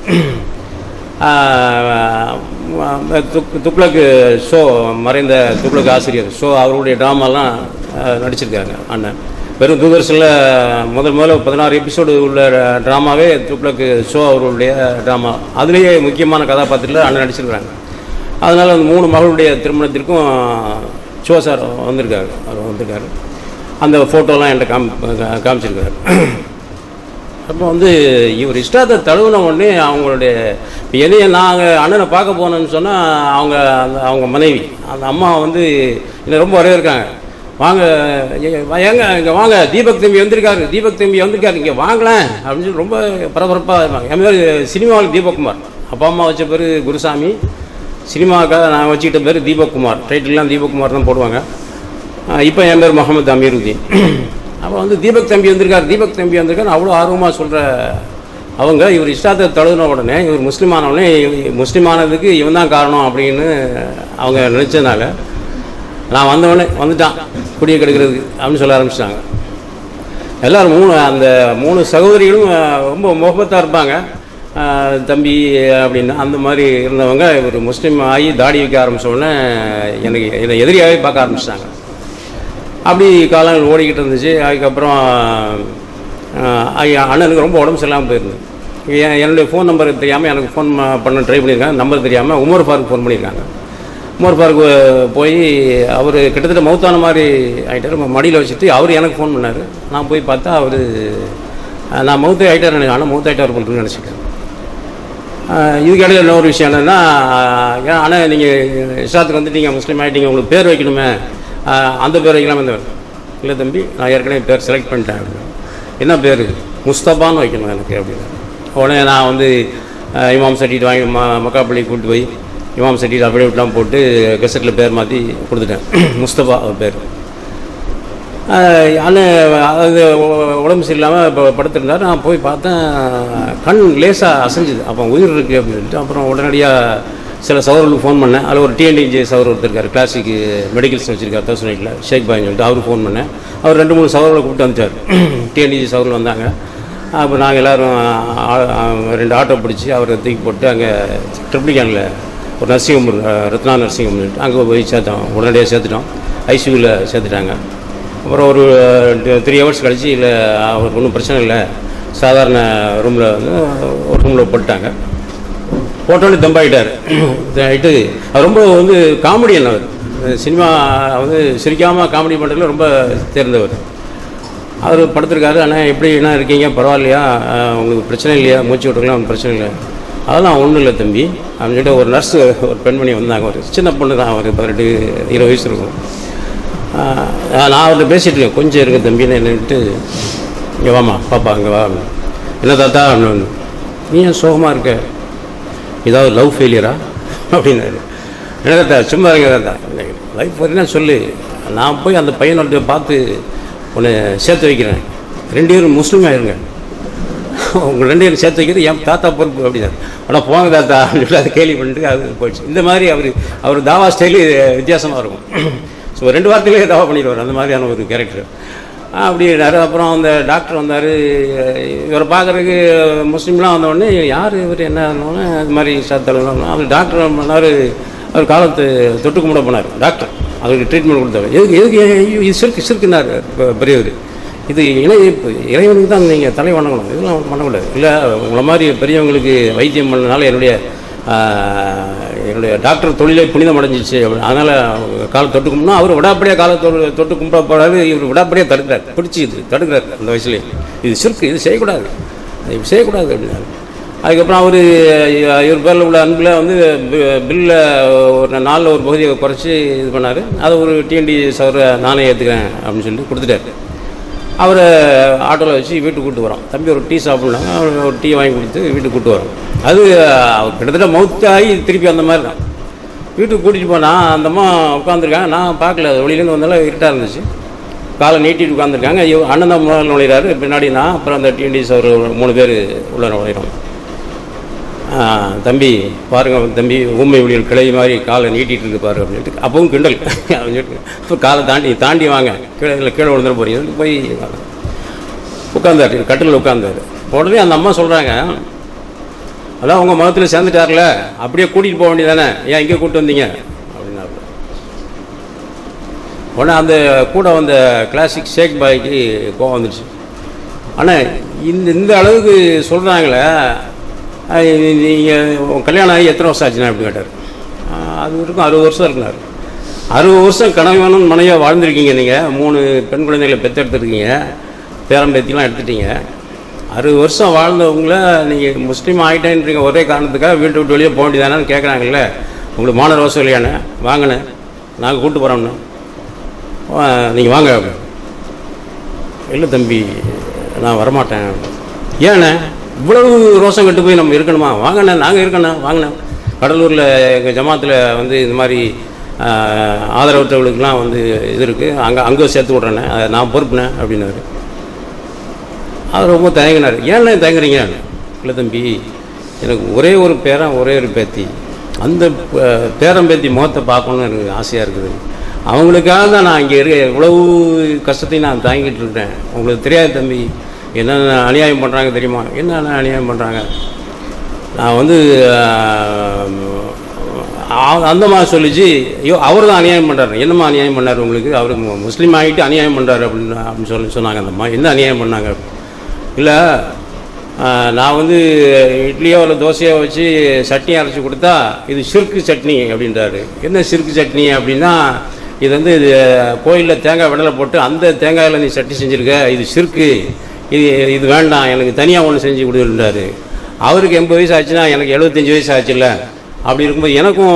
ஆஹ் துக் துக்ளக்கு ஷோ மறைந்த துக்ளக் ஆசிரியர் ஷோ அவருடைய ட்ராமாலாம் நடிச்சிருக்காங்க அண்ணன் வெறும் தூதர்ஷனில் முதல் முதல்ல பதினாறு எபிசோடு உள்ள ட்ராமாவே துக்ளக்கு ஷோ அவருடைய ட்ராமா அதுலேயே முக்கியமான கதாபாத்திரத்தில் அண்ணன் நடிச்சிருக்கிறாங்க அதனால் அந்த மூணு மகளுடைய திருமணத்திற்கும் ஷோ சார் வந்திருக்காரு அவர் வந்திருக்காரு அந்த ஃபோட்டோலாம் என்கிட்ட காமி கா- காமிச்சிருக்காரு அப்போ வந்து இவர் இஷ்டத்தை தழுவின உடனே அவங்களுடைய இப்போ என்னைய நாங்கள் அண்ணனை பார்க்க போனோம்னு சொன்னால் அவங்க அந்த அவங்க மனைவி அந்த அம்மா வந்து என்னை ரொம்ப வரவேற்காங்க வாங்க ஏ- வா- ஏங்க இங்கே வாங்க தீபக் தம்பி வந்திருக்காரு தீபக் தம்பி வந்திருக்காரு இங்கே வாங்களேன் அப்படின்னு சொல்லி ரொம்ப பரபரப்பாக இருப்பாங்க என் பேர் சினிமாவில் தீபக்குமார் அப்பா அம்மா வச்ச பேர் குருசாமி சினிமாவுக்காக நான் வச்சுக்கிட்ட பேர் தீபக்குமார் டைட்டில்லாம் தீபக்குமார் தான் போடுவாங்க இப்போ என் பேர் முகமது அமீருதீன் அப்போ வந்து தீபக் தம்பி வந்திருக்கார் தீபக் தம்பி வந்திருக்காரு அவ்வளோ ஆர்வமாக சொல்கிற அவங்க இவர் இஷ்டத்தை தழுவின உடனே இவர் முஸ்லீம் ஆன உடனே இவ- முஸ்லீம் ஆனதுக்கு இவன் தான் காரணம் அப்படின்னு அவங்க நினச்சதுனால நான் வந்த உடனே வந்துட்டான் குடியை கெடுக்கிறதுக்கு அப்படின்னு சொல்ல ஆரம்பிச்சிட்டாங்க எல்லாரும் மூணு அந்த மூணு சகோதரிகளும் அஹ், ரொம்ப முகபத்தாக இருப்பாங்க ஆஹ், தம்பி அப்படின்னு அந்த மாதிரி இருந்தவங்க ஒரு முஸ்லீம் ஆகி தாடி வைக்க ஆரம்பிச்ச உடனே எனக்கு என்னை எதிரியாகவே பார்க்க ஆரம்பிச்சிட்டாங்க அப்படி காலங்கள் ஓடிக்கிட்டு இருந்துச்சு அதுக்கப்புறம் ஆஹ், ஐயா, அண்ணனுக்கு ரொம்ப உடம்பு சரியில்லாமல் போயிருந்தது என் என்னுடைய ஃபோன் நம்பர் தெரியாமல் எனக்கு ஃபோன் பண்ண ட்ரை பண்ணியிருக்காங்க நம்பர் தெரியாமல் உமர் ஃபாருக்கு ஃபோன் பண்ணியிருக்காங்க உமர் ஃபாருக்கு போய் அவர் கிட்டத்தட்ட மௌத்தான மாதிரி ஆகிட்டார் மடியில் வச்சுட்டு அவர் எனக்கு ஃபோன் பண்ணார் நான் போய் பார்த்தா அவர் நான் மௌத்து ஆகிட்டார் எனக்கு ஆனால் மௌத்து ஆகிட்டார் பண்ணுறேன்னு நினச்சிக்கிறேன் ஆஹ் இதுக்கு இடையில இன்னொரு விஷயம் என்னென்னா ஏன் ஆனால் நீங்கள் இஸ்லாத்துக்கு வந்துட்டீங்க முஸ்லீம் ஆகிட்டீங்க உங்களுக்கு பேர் வைக்கணுமே ஆஹ் அந்த பேர் வைக்கலாமே இந்த இல்லை தம்பி நான் ஏற்கனவே பேர் செலக்ட் பண்ணிட்டேன் அப்படின்னு என்ன பேர் முஸ்தபான்னு வைக்கணும் எனக்கு அப்படின்னு உடனே நான் வந்து ஆஹ் இமாம் சர்டிஃபிகேட் வாங்கி ம மக்காப்பள்ளி கூப்பிட்டு போய் இமாம் சர்டிஃபிகேட் அஃபிடேவிட்லாம் போட்டு கெசட்டில் பேர் மாற்றி கொடுத்துட்டேன் முஸ்தபா அவர் பேர் ஆனால் அது உ- உடம்பு சரியில்லாமல் இப்போ படுத்திருந்தார் நான் போய் பார்த்தேன் கண் லேசாக அசைஞ்சுது அப்போ உயிர் இருக்குது அப்படின்னு சொல்லிட்டு அப்புறம் உடனடியாக சில சவர்களுக்கு ஃபோன் பண்ணேன் அதில் ஒரு டிஎன்டிஜே சவர் ஒருத்தர் இருக்கார் கிளாசிக் மெடிக்கல்ஸ் வச்சிருக்கார் தௌசண்ட் எயிட்டில் ஷேக் பாய்னு சொல்லிட்டு அவருக்கு ஃபோன் பண்ணேன் அவர் ரெண்டு மூணு சவர்களை கூப்பிட்டு வந்துட்டார் டிஎன்டிஜி சவர்கள் வந்தாங்க அப்போ நாங்கள் எல்லோரும் ரெண்டு ஆட்டோ பிடிச்சி அவரை தூக்கி போட்டு அங்கே ட்ரிப்ளிகானில் ஒரு நர்சிங் ஹோம் இருக்கு, ரத்னா நர்சிங் ஹோம் சொல்லிட்டு அங்கே போய் சேர்த்தோம் உடனடியாக சேர்த்துட்டோம் ஐசியூவில் சேர்த்துட்டாங்க அப்புறம் ஒரு த்ரீ ஹவர்ஸ் கழிச்சு இல்லை அவருக்கு ஒன்றும் பிரச்சனை இல்லை சாதாரண ரூமில் வந்து ஒரு ரூமில் போட்டாங்க போட்டோன்னே தம்பாயிட்டார் ஆகிட்டு அவர் ரொம்ப வந்து காமெடியன் அவர் சினிமா வந்து சிரிக்காமல் காமெடி பண்ணுறதுல ரொம்ப தேர்ந்தவர் அவர் படுத்திருக்காரு ஆனால் எப்படி என்ன இருக்கீங்க பரவாயில்லையா அஹ் உங்களுக்கு பிரச்சனை இல்லையா மூச்சு விட்டுருக்கலாம் பிரச்சனை இல்லை அதெல்லாம் ஒன்றும் இல்லை தம்பி அப்படின்னு சொல்லிட்டு ஒரு நர்ஸு ஒரு பெண்மணி வந்தாங்க ஒரு சின்ன பொண்ணு தான் ஒரு பதினெட்டு இருபது வயசு இருக்கும் ஆஹ் நான் அவர்கிட்ட பேசிட்டு இருக்கேன் கொஞ்சம் இருக்க தம்பின்னு என்னன்ட்டு இங்கே வாமா பாப்பா இங்கே வா அப்படின்னு. என்ன தாத்தா அப்படின்னு நீ ஏன் சோகமாக இருக்க ஏதாவது லவ் ஃபெயிலியரா அப்படின்னாரு என்ன தாத்தா சும்மா இருங்க தாத்தா லைஃப் வரைக்கும் சொல்லு நான் போய் அந்த பையனோட பார்த்து உன்னை சேர்த்து வைக்கிறேன் ரெண்டு பேரும் முஸ்லீம் ஆயிருங்க உங்கள் ரெண்டு பேரும் சேர்த்து வைக்கிறது என் தாத்தா பொறுப்பு அப்படின்னா ஆனால் போங்க தாத்தா அப்படின்னு சொல்லி அதை கேள்வி பண்ணிட்டு அது போயிடுச்சு இந்த மாதிரி அவர் அவர் தாவா ஸ்டைலு வித்தியாசமாக இருக்கும் ஸோ ரெண்டு வாரத்திலே தாவா பண்ணிடுவார் அந்த மாதிரியான ஒரு கேரக்டர் அப்படின்னாரு அப்புறம் அந்த டாக்டர் வந்தார் இவரை பார்க்குறதுக்கு முஸ்லீம்லாம் வந்த உடனே யார் இவர் என்ன ஆனோடனே இது மாதிரி சாத்தலாம் அவர் டாக்டர் பண்ணார் அவர் காலத்து தொட்டு கும்பிட போனார் டாக்டர் அவருக்கு ட்ரீட்மெண்ட் கொடுத்தாரு எதுக்கு எதுக்கு ஐயோ, இது சிறுக்கு சிறுக்குனார் பெரியவர் இது இணை இறைவனுக்கு தான் நீங்கள் தலை வணங்கணும் இதெல்லாம் பண்ணக்கூடாது இல்லை உங்களை மாதிரி பெரியவங்களுக்கு வைத்தியம் பண்ணனால என்னுடைய ஆஹ், என்னுடைய டாக்டர் தொழிலே புனிதம் அடைஞ்சிச்சு அப்படி அதனால் காலை தொட்டு கும்பிடணும் அவர் விடாப்படியாக காலை தொட்டு தொட்டு கும்பிட போறாரு இவர் விடாப்படியாக தடுக்கிறார் பிடிச்சி இது தடுக்கிறார் அந்த வயசுலேயே இது சிறுக்கு இது செய்யக்கூடாது இது செய்யக்கூடாது அப்படின்னாரு அதுக்கப்புறம் அவர் இவர் பேரில் உள்ள அன்பில் வந்து பில்லில் ஒரு நாளில் ஒரு பகுதியை குறைச்சி இது பண்ணார் அதை ஒரு டிஎன்டி சவரை நானே ஏற்றுக்கிறேன் அப்படின்னு சொல்லி கொடுத்துட்டாரு அவரை ஆட்டோவில் வச்சு வீட்டுக்கு கூட்டு வரோம் தம்பி ஒரு டீ சாப்பிட்லாங்க அவர் ஒரு டீ வாங்கி கொடுத்து வீட்டுக்கு கூட்டு வரோம் அது அவர் கிட்டத்தட்ட மவுத்தாகி திருப்பி அந்த மாதிரி தான் வீட்டுக்கு கூட்டிகிட்டு போனால் அந்த அம்மா உட்காந்துருக்காங்க நான் பார்க்கல அது வெளியிலேருந்து வந்தாலும் இருட்டாக இருந்துச்சு காலை நீட்டிட்டு உட்காந்துருக்காங்க இவ- அண்ணன் தான் முன்னாள் நுழையிறாரு பின்னாடி நான் அப்புறம் அந்த டிஎன்டிஸ் ஒரு மூணு பேர் உள்ள நுழையிறோம் ஆ, தம்பி பாருங்க தம்பி ஊமை ஒளியல் கிளை மாதிரி காலை நீட்டிட்டு இருக்கு பாரு அப்படின்ட்டு அப்பவும் கிண்டல் அப்படின்னு சொல்லிட்டு அப்புறம் காலை தாண்டி தாண்டி வாங்க கீழே இல்லை கீழே விழுந்துட போறீங்க சொல்லிட்டு போய் உட்காந்தாரு கட்டில் உட்காந்தாரு உடனே அந்த அம்மா சொல்கிறாங்க அதான் உங்கள் மதத்தில் சேர்ந்துட்டார்ல அப்படியே கூட்டிகிட்டு போக வேண்டியதானே ஏன் இங்கே கூப்பிட்டு வந்தீங்க அப்படின்னாரு உடனே அந்த கூட வந்த கிளாசிக் ஷேக் பாய்க்கு கோவம் வந்துடுச்சு ஆனால் இந்த இந்த அளவுக்கு சொல்கிறாங்களே நீங்கள் கல்யாணம் ஆகி எத்தனை வருஷம் ஆச்சுண்ணா அப்படின்னு கேட்டார் "ஆஹ், அது இருக்கும் அறுபது வருஷம் இருக்குனாரு அறுபது வருஷம் கணவனும் மனைவியாக வாழ்ந்திருக்கீங்க நீங்கள் மூணு பெண் குழந்தைகளை பெற்றெடுத்துருக்கீங்க பேரம்பேத்திலாம் எடுத்துட்டீங்க அறுபது வருஷம் வாழ்ந்தவங்கள நீங்கள் முஸ்லீம் ஆகிட்டேன்றீங்க ஒரே காரணத்துக்காக வீட்டை விட்டு வெளியே போக வேண்டியதானு கேட்குறாங்கல்ல உங்களுக்கு மாணவர் ரோசம் இல்லையானே வாங்கினேன் நாங்கள் கூப்பிட்டு போகிறோம்னு நீங்கள் வாங்க அப்படின்னு. இல்லை தம்பி நான் வரமாட்டேன் ஏண்ணே இவ்வளவு ரோசம் கட்டு போய் நம்ம இருக்கணுமா வாங்கண்ணே நாங்கள் இருக்கணும் வாங்கண்ணே கடலூரில் எங்கள் ஜமாத்தில் வந்து இந்த மாதிரி ஆஹ், ஆதரவற்றவர்களுக்கெல்லாம் வந்து இது இருக்குது அங்கே அங்கே சேர்த்து விட்றேண்ணே அதை நான் பொறுப்புனே அப்படின்னாரு அவர் ரொம்ப தயங்கினார் ஏண்ணே தயங்குறீங்க இல்லை தம்பி எனக்கு ஒரே ஒரு பேரன் ஒரே ஒரு பேத்தி அந்த ப- பேரன் பேத்தி முகத்தை பார்க்கணுன்னு எனக்கு ஆசையாக இருக்குது அவங்களுக்காக தான் நான் இங்கே இருக்க இவ்வளவு கஷ்டத்தையும் நான் தாங்கிட்டு இருக்கிறேன் உங்களுக்கு தெரியாது தம்பி என்னென்ன அநியாயம் பண்ணுறாங்க தெரியுமா என்னென்ன அநியாயம் பண்ணுறாங்க நான் வந்து ஆஹ், அந்த மாதிரி சொல்லிச்சு ஐயோ அவர் தான் அநியாயம் பண்ணுறாரு என்னம்மா அநியாயம் பண்ணார் உங்களுக்கு அவர் மு- முஸ்லீம் ஆகிட்டு அநியாயம் பண்ணுறாரு அப்படின்னு அப்படின்னு சொல்லி சொன்னாங்க அந்த அம்மா என்ன அநியாயம் பண்ணாங்க இல்லை நான் வந்து இட்லியோ இல்லை தோசையோ வச்சு சட்னி அரைச்சி கொடுத்தா இது சிறுக்கு சட்னி அப்படின்றாரு என்ன சிறுக்கு சட்னி அப்படின்னா இது வந்து இது கோயிலில் தேங்காய் விடலை போட்டு அந்த தேங்காயில் நீ சட்னி செஞ்சுருக்க இது சிறுக்கு இது இது வேண்டாம் எனக்கு தனியாக ஒன்று செஞ்சு கொடுன்றாரு அவருக்கு எண்பது வயசு ஆச்சுன்னா எனக்கு எழுபத்தஞ்சி வயசு ஆச்சுல்ல அப்படி இருக்கும்போது எனக்கும்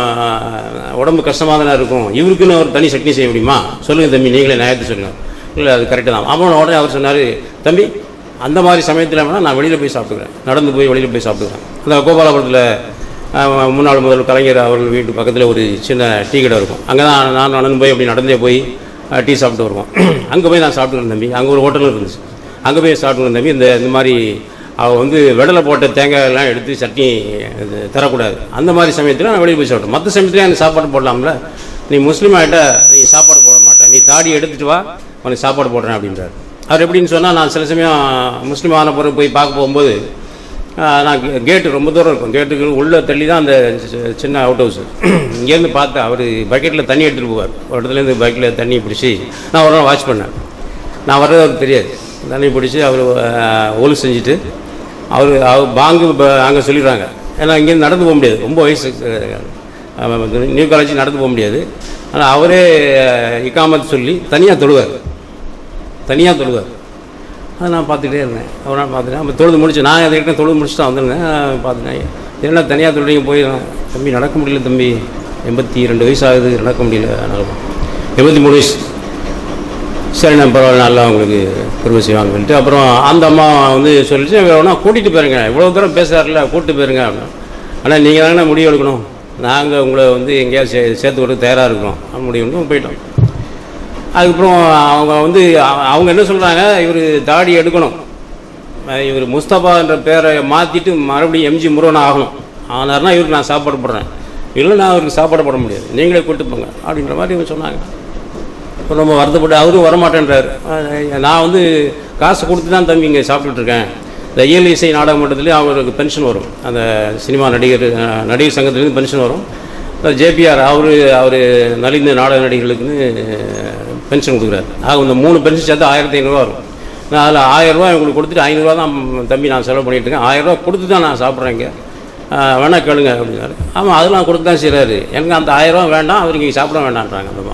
ஆஹ், உடம்பு கஷ்டமாக தானே இருக்கும் இவருக்குன்னு ஒரு தனி சட்னி செய்ய முடியுமா சொல்லுங்கள் தம்பி நீங்களே நியாயத்தை சொல்லுங்கள் இல்லை அது கரெக்டு தான் அவன் உடனே அவர் சொன்னார் தம்பி அந்த மாதிரி சமயத்தில் வேணால் நான் வெளியில் போய் சாப்பிட்டுக்கிறேன் நடந்து போய் வெளியில் போய் சாப்பிட்டுக்கிறேன் அந்த கோபாலபுரத்தில் ஆஹ், முன்னாள் முதல் கலைஞர் அவர்கள் வீட்டு பக்கத்தில் ஒரு சின்ன டீ கடை இருக்கும் அங்கே தான் நான் நடந்து போய் அப்படி நடந்தே போய் ஆஹ், டீ சாப்பிட்டு வருவோம் அங்கே போய் நான் சாப்பிட்டுக்கிறேன் தம்பி அங்கே ஒரு ஹோட்டல் இருந்துச்சு அங்கே போய் சாப்பிட்டுக்கிறேன் தம்பி இந்த இந்த மாதிரி அவ வந்து வெடலை போட்ட தேங்காய் எல்லாம் எடுத்து சட்னி இது தரக்கூடாது அந்த மாதிரி சமயத்தில் நான் வெளியே போய் சாப்பிட்டேன் மற்ற சமயத்தில் எனக்கு சாப்பாடு போடலாம்ல நீ முஸ்லீம் ஆகிட்ட நீ சாப்பாடு போட மாட்டேன் நீ தாடி எடுத்துட்டு வா உனக்கு சாப்பாடு போடுறேன் அப்படின்றார் அவர் எப்படின்னு சொன்னால் நான் சில சமயம் முஸ்லீம் ஆன பிறகு போய் பார்க்க போகும்போது ஆஹ், நான் கே- கேட்டு ரொம்ப தூரம் இருக்கும் கேட்டுக்கு உள்ளே தள்ளி தான் அந்த சி- சின்ன அவுட் ஹவுஸ் இங்கேருந்து பார்த்தேன் அவர் பக்கெட்டில் தண்ணி எடுத்துகிட்டு போவார் ஒரு இடத்துலேருந்து பைக்கில் தண்ணி பிடிச்சி நான் ஒரு நாள் வாட்ச் பண்ணேன் நான் வர்றது அவருக்கு தெரியாது தண்ணி பிடிச்சி அவர் ஒலு செஞ்சுட்டு அவர் அவர் பாங்கு அங்கே சொல்லிடுறாங்க ஏன்னா இங்கேருந்து நடந்து போக முடியாது ரொம்ப வயசு அஹ், நியூ காலேஜ் நடந்து போக முடியாது ஆனால் அவரே இக்காமத் சொல்லி தனியாக தொழுவார் தனியாக தொழுவார் அதை நான் பார்த்துட்டே இருந்தேன் ஒரு நாள் பார்த்துட்டேன் அப்போ தொழுது முடிச்சு நான் அதை ஏற்கனவே தொழுது முடிச்சுட்டு தான் வந்திருந்தேன் நான் பார்த்துட்டேன் என்ன தனியாக தொழுறீங்க போய் தம்பி நடக்க முடியல தம்பி எண்பத்தி ரெண்டு வயசு ஆகுது நடக்க முடியல அதனால எண்பத்தி மூணு வயசு சரி நான் பரவாயில்ல நல்லா உங்களுக்கு கிருபை செய்வாங்க சொல்லிட்டு அப்புறம் அந்த அம்மா வந்து சொல்லிச்சு வேணா கூட்டிகிட்டு போயிருங்க இவ்வளோ தூரம் பேசுகிறாருல கூட்டிட்டு போயிருங்க அப்படின்னு ஆனால் நீங்கள் தானே முடிவு எடுக்கணும் நாங்கள் உங்களை வந்து எங்கேயாவது சே சேர்த்து விட தயாராக இருக்கிறோம் அப்படி முடிவு எடுக்கணும் போயிட்டோம் அதுக்கப்புறம் அவங்க வந்து அ- அவங்க என்ன சொல்கிறாங்க இவர் தாடி எடுக்கணும் அஹ் இவர் முஸ்தபான்ற பேரை மாற்றிட்டு மறுபடியும் எம்ஜி முருகன் ஆகணும் ஆனார்னா இவருக்கு நான் சாப்பாடு போடுறேன் இல்லை நான் அவருக்கு சாப்பாடு போட முடியாது நீங்களே கூட்டு போங்க அப்படின்ற மாதிரி இவங்க சொன்னாங்க அப்ப ரொம்ப வருத்தப்பட்டு அவரும் வரமாட்டேன்றார் அஹ் நான் வந்து காசு கொடுத்து தான் தம்பி இங்கே சாப்பிட்டுட்டு இருக்கேன் இந்த இயல் இசை நாடக மன்றத்துலேயும் அவருக்கு பென்ஷன் வரும் அந்த சினிமா நடிகர் அஹ், நடிகர் சங்கத்துலேருந்து பென்ஷன் வரும் ஜேபிஆர் அவர் அவர் நலிந்த நாடக நடிகர்களுக்குன்னு பென்ஷன் கொடுக்குறாரு ஆக இந்த மூணு பென்ஷன் சேர்த்து ஆயிரத்தி ஐநூறுரூவா வரும் நான் அதில் ஆயிரரூவா உங்களுக்கு கொடுத்துட்டு ஐநூறுரூவா தான் தம்பி நான் செலவு பண்ணிட்டு இருக்கேன் ஆயிரரூவா கொடுத்து தான் நான் சாப்பிட்றேன் இங்கே வேணா கேளுங்க அப்படின்னாரு ஆமாம் அதெல்லாம் கொடுத்து தான் செய்கிறாரு எனக்கு அந்த ஆயிரரூவா வேண்டாம் அவர் இங்கே சாப்பிட வேண்டான்றாங்க அந்தம்மா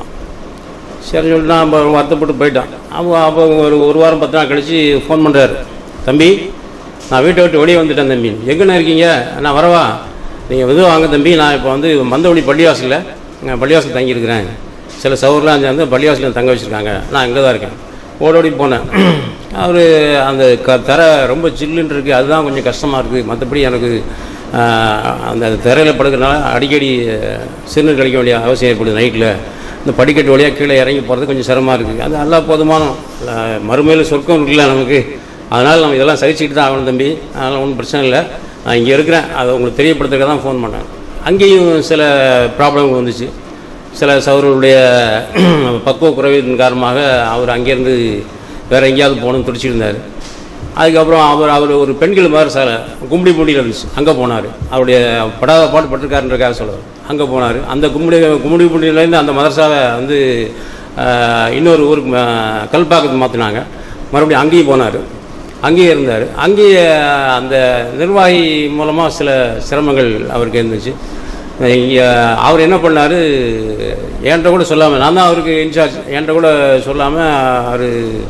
சரி சொல்லிட்டு நான் அப்போ வருத்தப்பட்டு போயிட்டான் அப்போ அப்போ ஒரு ஒரு வாரம் பத்து நாள் கழித்து ஃபோன் பண்ணுறாரு தம்பி நான் வீட்டை விட்டு வெளியே வந்துட்டேன் தம்பி எங்கண்ணே இருக்கீங்க நான் வரவா நீங்கள் எதுவும் வாங்க தம்பி நான் இப்போ வந்து மந்தவழி பள்ளிவாசலில் நான் பள்ளிவாசல் தங்கியிருக்கிறேன் சில சவுர்லாம் சேர்ந்து பள்ளிவாசலில் தங்க வச்சுருக்காங்க நான் இங்கே தான் இருக்கேன் ஓடோடி போனேன் அவர் அந்த க தர ரொம்ப சில்லுன்னு இருக்குது அதுதான் கொஞ்சம் கஷ்டமாக இருக்குது மற்றபடி எனக்கு ஆஹ், அந்த தரையில் படுக்கிறனால அடிக்கடி சிறுநீர் கழிக்க வேண்டிய அவசியம் ஏற்படுது நைட்டில் இந்த படிக்கட்டு வழியாக கீழே இறங்கி போகிறது கொஞ்சம் சிரமமாக இருக்குது அது நல்லா போதுமான மறுமையில் சொர்க்கம் இருக்குல்ல நமக்கு அதனால் நம்ம இதெல்லாம் சகிச்சுக்கிட்டு தான் ஆகணும் தம்பி அதனால் ஒன்றும் பிரச்சனை இல்லை நான் இங்கே இருக்கிறேன் அதை உங்களுக்கு தெரியப்படுத்துக்க தான் ஃபோன் பண்ணேன் அங்கேயும் சில ப்ராப்ளம் வந்துச்சு சில சவர்களுடைய பக்குவ குறைவின் காரணமாக அவர் அங்கேருந்து வேறு எங்கேயாவது போகணும்னு துடிச்சிட்டு இருந்தார் அதுக்கப்புறம் அவர் அவர் ஒரு பெண்கள் மாதிரி சார் கும்படி பூண்டியில் இருந்துச்சு அங்கே போனார் அவருடைய படாத பாட்டு பட்டிருக்காருன்றக்காக சொல்லுவார் அங்கே போனார் அந்த கும்படி கும்படி பூண்டியிலேருந்து அந்த மதரசாவை வந்து ஆஹ், இன்னொரு ஊருக்கு ம- கல்பாக்கத்துக்கு மாற்றினாங்க மறுபடியும் அங்கேயும் போனார் அங்கேயே இருந்தார் அங்கேயே அந்த நிர்வாகி மூலமாக சில சிரமங்கள் அவருக்கு இருந்துச்சு இங்கே அவர் என்ன பண்ணார் என்கிட்ட கூட சொல்லாமல் நான் தான் அவருக்கு இன்சார்ஜ் என்கிட்ட கூட சொல்லாமல் அவர்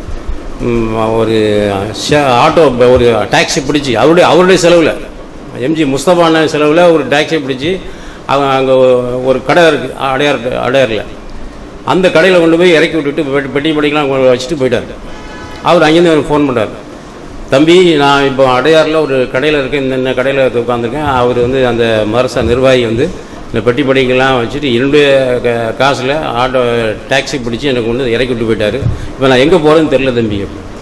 ஒரு ஷ- ஆட்டோ ப- ஒரு டாக்ஸி பிடிச்சி அவருடைய அவருடைய செலவில் எம்ஜி முஸ்தபான செலவில் ஒரு டாக்ஸி பிடிச்சி அவங்க அங்கே ஒரு கடை இருக்குது அடையார் அடையாரில் அந்த கடையில் கொண்டு போய் இறக்கி விட்டுட்டு பெட்டி பெட்டி படிக்கலாம் வச்சுட்டு போயிட்டார் அவர் அங்கேருந்து எனக்கு ஃபோன் பண்ணுறாரு தம்பி நான் இப்போ அடையாரில் ஒரு கடையில் இருக்கேன் இந்த இந்த கடையில் உட்காந்துருக்கேன் அவர் வந்து அந்த மரசா நிர்வாகி வந்து இந்த பெட்டி படிக்கெல்லாம் வச்சுட்டு என்னுடைய க- காசில் ஆட்டோ டாக்ஸி பிடிச்சி எனக்கு வந்து இறக்கி விட்டு போயிட்டார் இப்போ நான் எங்கே போகிறேன்னு தெரில தம்பி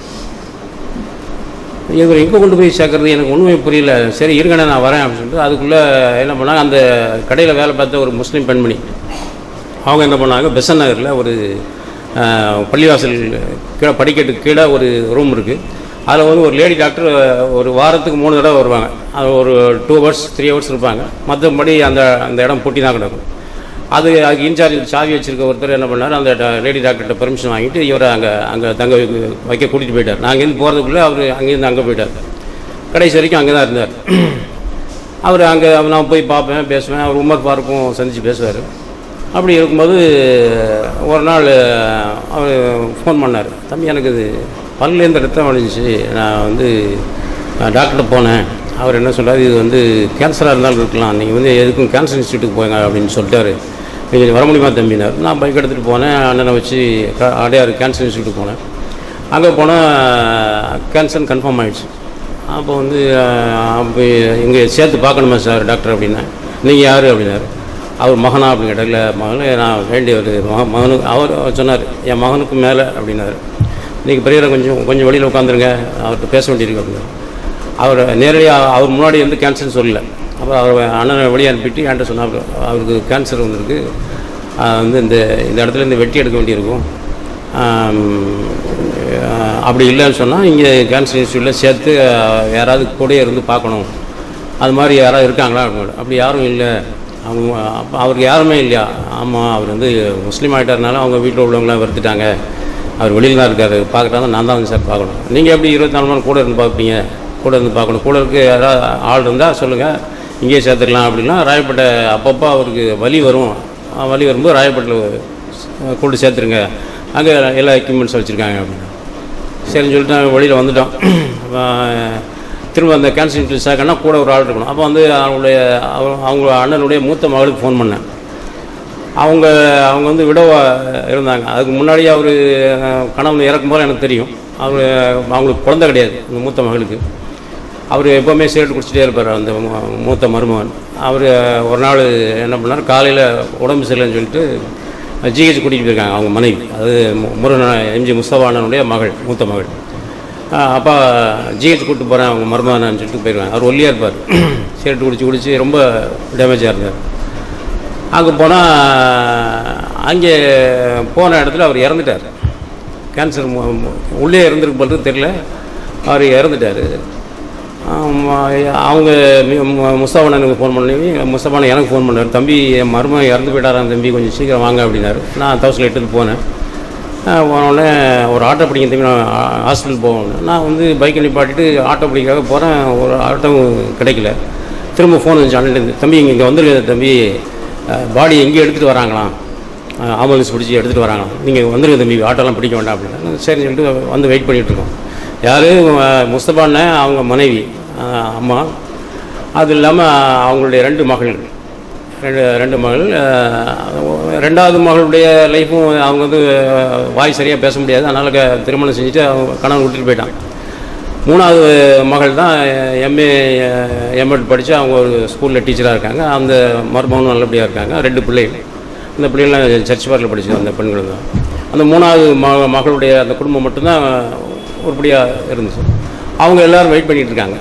இவர் எங்கே கொண்டு போய் சேர்க்கறது எனக்கு ஒன்றுமே புரியல சரி இருங்கண்ணே நான் வரேன் அப்படின்னு சொல்லிட்டு அதுக்குள்ளே என்ன பண்ணாங்க அந்த கடையில் வேலை பார்த்த ஒரு முஸ்லீம் பெண்மணி அவங்க என்ன பண்ணாங்க பெசன் நகரில் ஒரு அஹ், பள்ளிவாசல் கீழே படிக்கட்டுக்கு கீழே ஒரு ரூம் இருக்குது அதில் வந்து ஒரு லேடி டாக்டர் ஒரு வாரத்துக்கு மூணு தடவை வருவாங்க அது ஒரு டூ ஹவர்ஸ் த்ரீ ஹவர்ஸ் இருப்பாங்க மற்றபடி அந்த அந்த இடம் பூட்டி தான் கிடக்கும் அது அதுக்கு இன்சார்ஜ் சாவி வச்சிருக்க ஒருத்தர் என்ன பண்ணார் அந்த லேடி டாக்டர்கிட்ட பெர்மிஷன் வாங்கிட்டு இவரை அங்கே அங்கே தங்க வைக்க- வைக்க கூட்டிகிட்டு போயிட்டார் நான் அங்கேருந்து போகிறதுக்குள்ளே அவர் அங்கேருந்து அங்கே போயிட்டார் கடைசி வரைக்கும் அங்கே தான் இருந்தார் அவர் அங்கே நான் போய் பார்ப்பேன் பேசுவேன் அவர் உமர் பார்க்கும் சந்தித்து பேசுவார் அப்படி இருக்கும்போது ஒரு நாள் அவர் ஃபோன் பண்ணார் தம்பி எனக்கு இது பல்லேருந்து ரத்தம் வழிஞ்சிச்சு நான் வந்து நான் டாக்டர்கிட்ட போனேன் அவர் என்ன சொல்றாரு இது வந்து கேன்சராக இருந்தாலும் இருக்கலாம் நீங்கள் வந்து எதுக்கும் கேன்சர் இன்ஸ்டியூட்டுக்கு போங்க அப்படின்னு சொல்லிட்டாரு நீங்கள் வர முடியுமா தம்பினார் நான் பைக் எடுத்துகிட்டு போனேன் அண்ணனை வச்சு க- அடையாறு கேன்சர் இன்ஸ்டியூட்டுக்கு போனேன் அங்கே போனால் கேன்சர் கன்ஃபார்ம் ஆயிடுச்சு அப்போ வந்து அஹ், அப்போ இங்கே சேர்த்து பார்க்கணுமா சார் டாக்டர் அப்படின்னா நீங்கள் யார் அப்படின்னாரு அவர் மகனா அப்படின்னு கேட்டார் இல்லை மகனே நான் வேண்டியவர் மக மகனுக்கு அவர் சொன்னார் என் மகனுக்கு மேலே அப்படின்னாரு இன்றைக்கி பெரியவரை கொஞ்சம் கொஞ்சம் வெளியில் உட்காந்துருங்க அவர்கிட்ட பேச வேண்டியிருக்கு அப்படின்னு அவர் நேரடியாக அவர் முன்னாடி வந்து கேன்சர்னு சொல்லல அப்போ அவர் அண்ணனை வெளியே அனுப்பிட்டு என்கிட்ட சொன்னார் அவருக்கு கேன்சர் வந்திருக்கு ஆஹ் வந்து இந்த இந்த இடத்துல இந்த வெட்டி எடுக்க வேண்டியிருக்கும் ஆம், ஆஹ் அப்படி இல்லைன்னு சொன்னால் இங்கே கேன்சர் இன்ஸ்டியூட்டில் சேர்த்து ஆஹ் யாராவது கூடயே இருந்து பார்க்கணும் அது மாதிரி யாராவது இருக்காங்களா அப்படின்னு. அப்படி யாரும் இல்லை அவங்க அப்போ அவருக்கு யாருமே இல்லையா ஆமாம் அவர் வந்து முஸ்லீம் ஆகிட்டாருனால அவங்க வீட்டில் உள்ளவங்களாம் வெறுத்துட்டாங்க அவர் வெளியில் தான் இருக்காரு பார்க்குறாங்க நான் தான் வந்து சார் பார்க்கணும் நீங்கள் எப்படி இருபத்தி நாலு மணி நேரம் கூட இருந்து பார்ப்பீங்க கூட இருந்து பார்க்கணும் கூட இருக்க யாராவது ஆள் இருந்தால் சொல்லுங்கள் இங்கேயே சேர்த்துக்கலாம் அப்படின்னா ராயப்பேட்டை அப்பப்போ அவருக்கு வலி வரும் அஹ் வலி வரும்போது ராயப்பேட்டில் கொண்டு சேர்த்துருங்க அங்கே எல்லா எக்யூப்மெண்ட்ஸ் வச்சுருக்காங்க அப்படின்னு சரின்னு சொல்லிட்டு நாங்கள் வெளியில் வந்துட்டோம் அப்ப, திரும்ப அந்த கேன்சர் இன்ஸ்டியூட் சேர்க்கணும்னா கூட ஒரு ஆள் இருக்கணும் அப்போ வந்து அவங்களுடைய அவங்க அவங்க அண்ணனுடைய மூத்த மகளுக்கு ஃபோன் பண்ணேன் அவங்க அவங்க வந்து விடவா இருந்தாங்க அதுக்கு முன்னாடி அவர் கணவன் இறக்கும் போது எனக்கு தெரியும் அவர் அவங்களுக்கு குழந்தை கிடையாது அந்த மூத்த மகளுக்கு அவர் எப்போவுமே சிகரெட் குடிச்சிட்டே இருப்பார் அந்த மூ- மூத்த மருமகன் அவர் ஒரு நாள் என்ன பண்ணார் காலையில் உடம்பு சரியில்லைன்னு சொல்லிட்டு ஜிஹெச் கூட்டிகிட்டு போயிருக்காங்க அவங்க மனைவி அது மு- முருகன் எம்ஜி முஸ்தபா அண்ணனுடைய மகள் மூத்த மகள் ஆஹ் அப்பா ஜிஹெச் கூப்பிட்டு போகிறேன் அவங்க மருமகனான்னு சொல்லிட்டு போயிருக்காங்க அவர் ஒல்லியாக இருப்பார் சிகரெட் குடிச்சு குடிச்சு ரொம்ப டேமேஜாக இருந்தார் அங்கே போனால் அங்கே போன இடத்துல அவர் இறந்துட்டார் கேன்சர் மு- மு- உள்ளே இருந்திருக்கு போகிறது தெரியல அவர் இறந்துட்டார் ஆமா, அவங்க முஸ்தாபனனுக்கு ஃபோன் பண்ணி முஸ்தாபான எனக்கு ஃபோன் பண்ணார் தம்பி என் மருமகன் இறந்து போயிட்டாராம் தம்பி கொஞ்சம் சீக்கிரம் வாங்க அப்படின்னாரு நான் தௌசண்ட் எடுத்துகிட்டு போனேன் ஆஹ் போனோடனே ஒரு ஆட்டோ பிடிக்க தம்பி நான் ஹாஸ்பிட்டல் போகணும் நான் வந்து பைக்கை நிப்பாட்டிட்டு ஆட்டோ பிடிக்காக போகிறேன் ஒரு ஆட்டோவும் கிடைக்கல திரும்ப ஃபோன் வந்துச்சு அண்ணன் தம்பி இங்கே இங்கே வந்துருங்க தம்பி பாடி எங்கேயும் எடுத்துகிட்டு வராங்களாம் ஆம்புலன்ஸ் பிடிச்சி எடுத்துகிட்டு வராங்களாம் நீங்கள் வந்துருங்க தம்பி ஆட்டோலாம் பிடிக்க வேண்டாம் அப்படின்னா சரின்னு சொல்லிட்டு வந்து வெயிட் பண்ணிகிட்டு இருக்கோம் யார் முஸ்தபாண்ண அவங்க மனைவி ஆஹ் அம்மா அது இல்லாமல் அவங்களுடைய ரெண்டு மகள் ரெண்டு ரெண்டு மகள் ஆஹ் ரெண்டாவது மகளுடைய லைஃப்பும் அவங்க வந்து ஆஹ் வாய் சரியாக பேச முடியாது அதனால் க திருமணம் செஞ்சுட்டு அவங்க கணவன் விட்டுட்டு போயிட்டாங்க மூணாவது மகள் தான் எம்ஏ எம்எட் படித்து அவங்க ஒரு ஸ்கூலில் டீச்சராக இருக்காங்க அந்த மருமகனும் நல்லபடியாக இருக்காங்க ரெண்டு பிள்ளைகள் இந்த பிள்ளைகள்லாம் சர்ச் பார்க்கில் படிச்சு அந்த பெண்கள் தான் அந்த மூணாவது ம மகளுடைய அந்த குடும்பம் மட்டும்தான் உருப்படியாக இருந்துச்சு அவங்க எல்லாரும் வெயிட் பண்ணிகிட்டு இருக்காங்க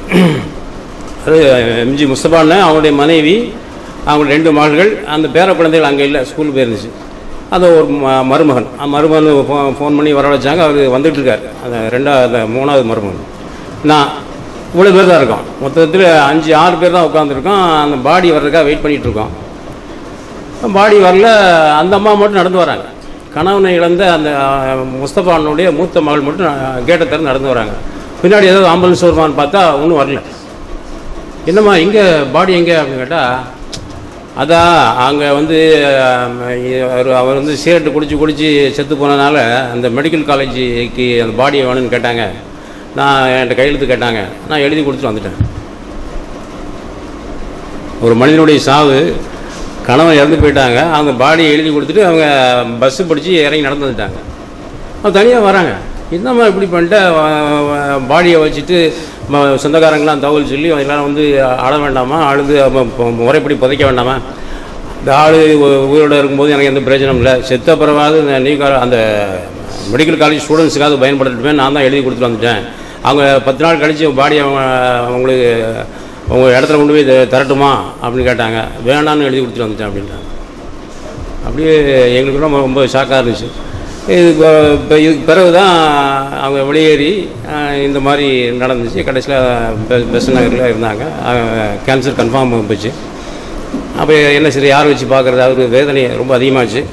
அது எம்ஜி முஸ்தபான்னு அவங்களுடைய மனைவி அவங்க ரெண்டு மகள்கள் அந்த பேர குழந்தைகள் அங்கே இல்லை ஸ்கூல் போயிருந்துச்சு அது ஒரு ம- மருமகன் அந்த மருமகன் ஃபோன் ஃபோன் பண்ணி வர வச்சாங்க அவர் வந்துட்டு இருக்காரு அந்த ரெண்டாவது அந்த மூணாவது மருமகன் நான் இவ்வளோ பேர் தான் இருக்கோம் மொத்தத்தில் அஞ்சு ஆறு பேர் தான் உட்காந்துருக்கோம் அந்த பாடி வர்றதுக்காக வெயிட் பண்ணிகிட்டு இருக்கோம் பாடி வரல அந்த அம்மா மட்டும் நடந்து வராங்க கணவனை இழந்த அந்த அஹ், முஸ்தபானுடைய மூத்த மகள் மட்டும் அஹ், கேட்டை திறந்து நடந்து வராங்க பின்னாடி ஏதாவது ஆம்புலன்ஸ் வருமான்னு பார்த்தா ஒன்றும் வரல என்னம்மா எங்கே பாடி எங்கே அப்படின்னு கேட்டால் அதான் அங்கே வந்து அஹ், அவர் அவர் வந்து சிகரெட்டு குடிச்சு குடிச்சு செத்து போனதுனால அந்த மெடிக்கல் காலேஜுக்கு அந்த பாடியை வேணும்னு கேட்டாங்க நான் என்கிட்ட கையெழுத்து கேட்டாங்க நான் எழுதி கொடுத்துட்டு வந்துட்டேன் ஒரு மனிதனுடைய சாவு கணவன் இறந்து போயிட்டாங்க அவங்க பாடியை எழுதி கொடுத்துட்டு அவங்க பஸ்ஸு பிடிச்சி இறங்கி நடந்து வந்துட்டாங்க அவங்க தனியாக வராங்க என்னம்மா இப்படி பண்ணிட்டு பாடியை வச்சுட்டு ம- சொந்தக்காரங்களாம் தகவல் சொல்லி எல்லாரும் வந்து அழ வேண்டாமா அழுது அவ- ப- முறைப்படி புதைக்க வேண்டாமா இந்த ஆள் உயிரோடு இருக்கும்போது எனக்கு எந்த பிரயோஜனம் இல்லை செத்த பிறவாது இந்த நீ கா- அந்த மெடிக்கல் காலேஜ் ஸ்டூடெண்ட்ஸுக்காவது பயன்படுத்தட்டுமே நான் தான் எழுதி கொடுத்துட்டு வந்துட்டேன் அவங்க பத்து நாள் கழித்து பாடி அவங்க அவங்களுக்கு உங்கள் இடத்துல கொண்டு போய் த- தரட்டுமா அப்படின்னு கேட்டாங்க வேணான்னு எழுதி கொடுத்துட்டு வந்துட்டேன் அப்படின்ட்டாங்க அப்படியே எங்களுக்கு ரொம்ப ரொம்ப ஷாக்காக இருந்துச்சு இது இப்போ இப்போ இதுக்கு பிறகு தான் அவங்க வெளியேறி அஹ், இந்த மாதிரி நடந்துச்சு கடைசியில் பெஸ் நகரில் இருந்தாங்க கேன்சர் கன்ஃபார்ம் போச்சு அப்போ என்ன சரி யார் வச்சு பார்க்குறது அவருக்கு வேதனை ரொம்ப அதிகமாச்சு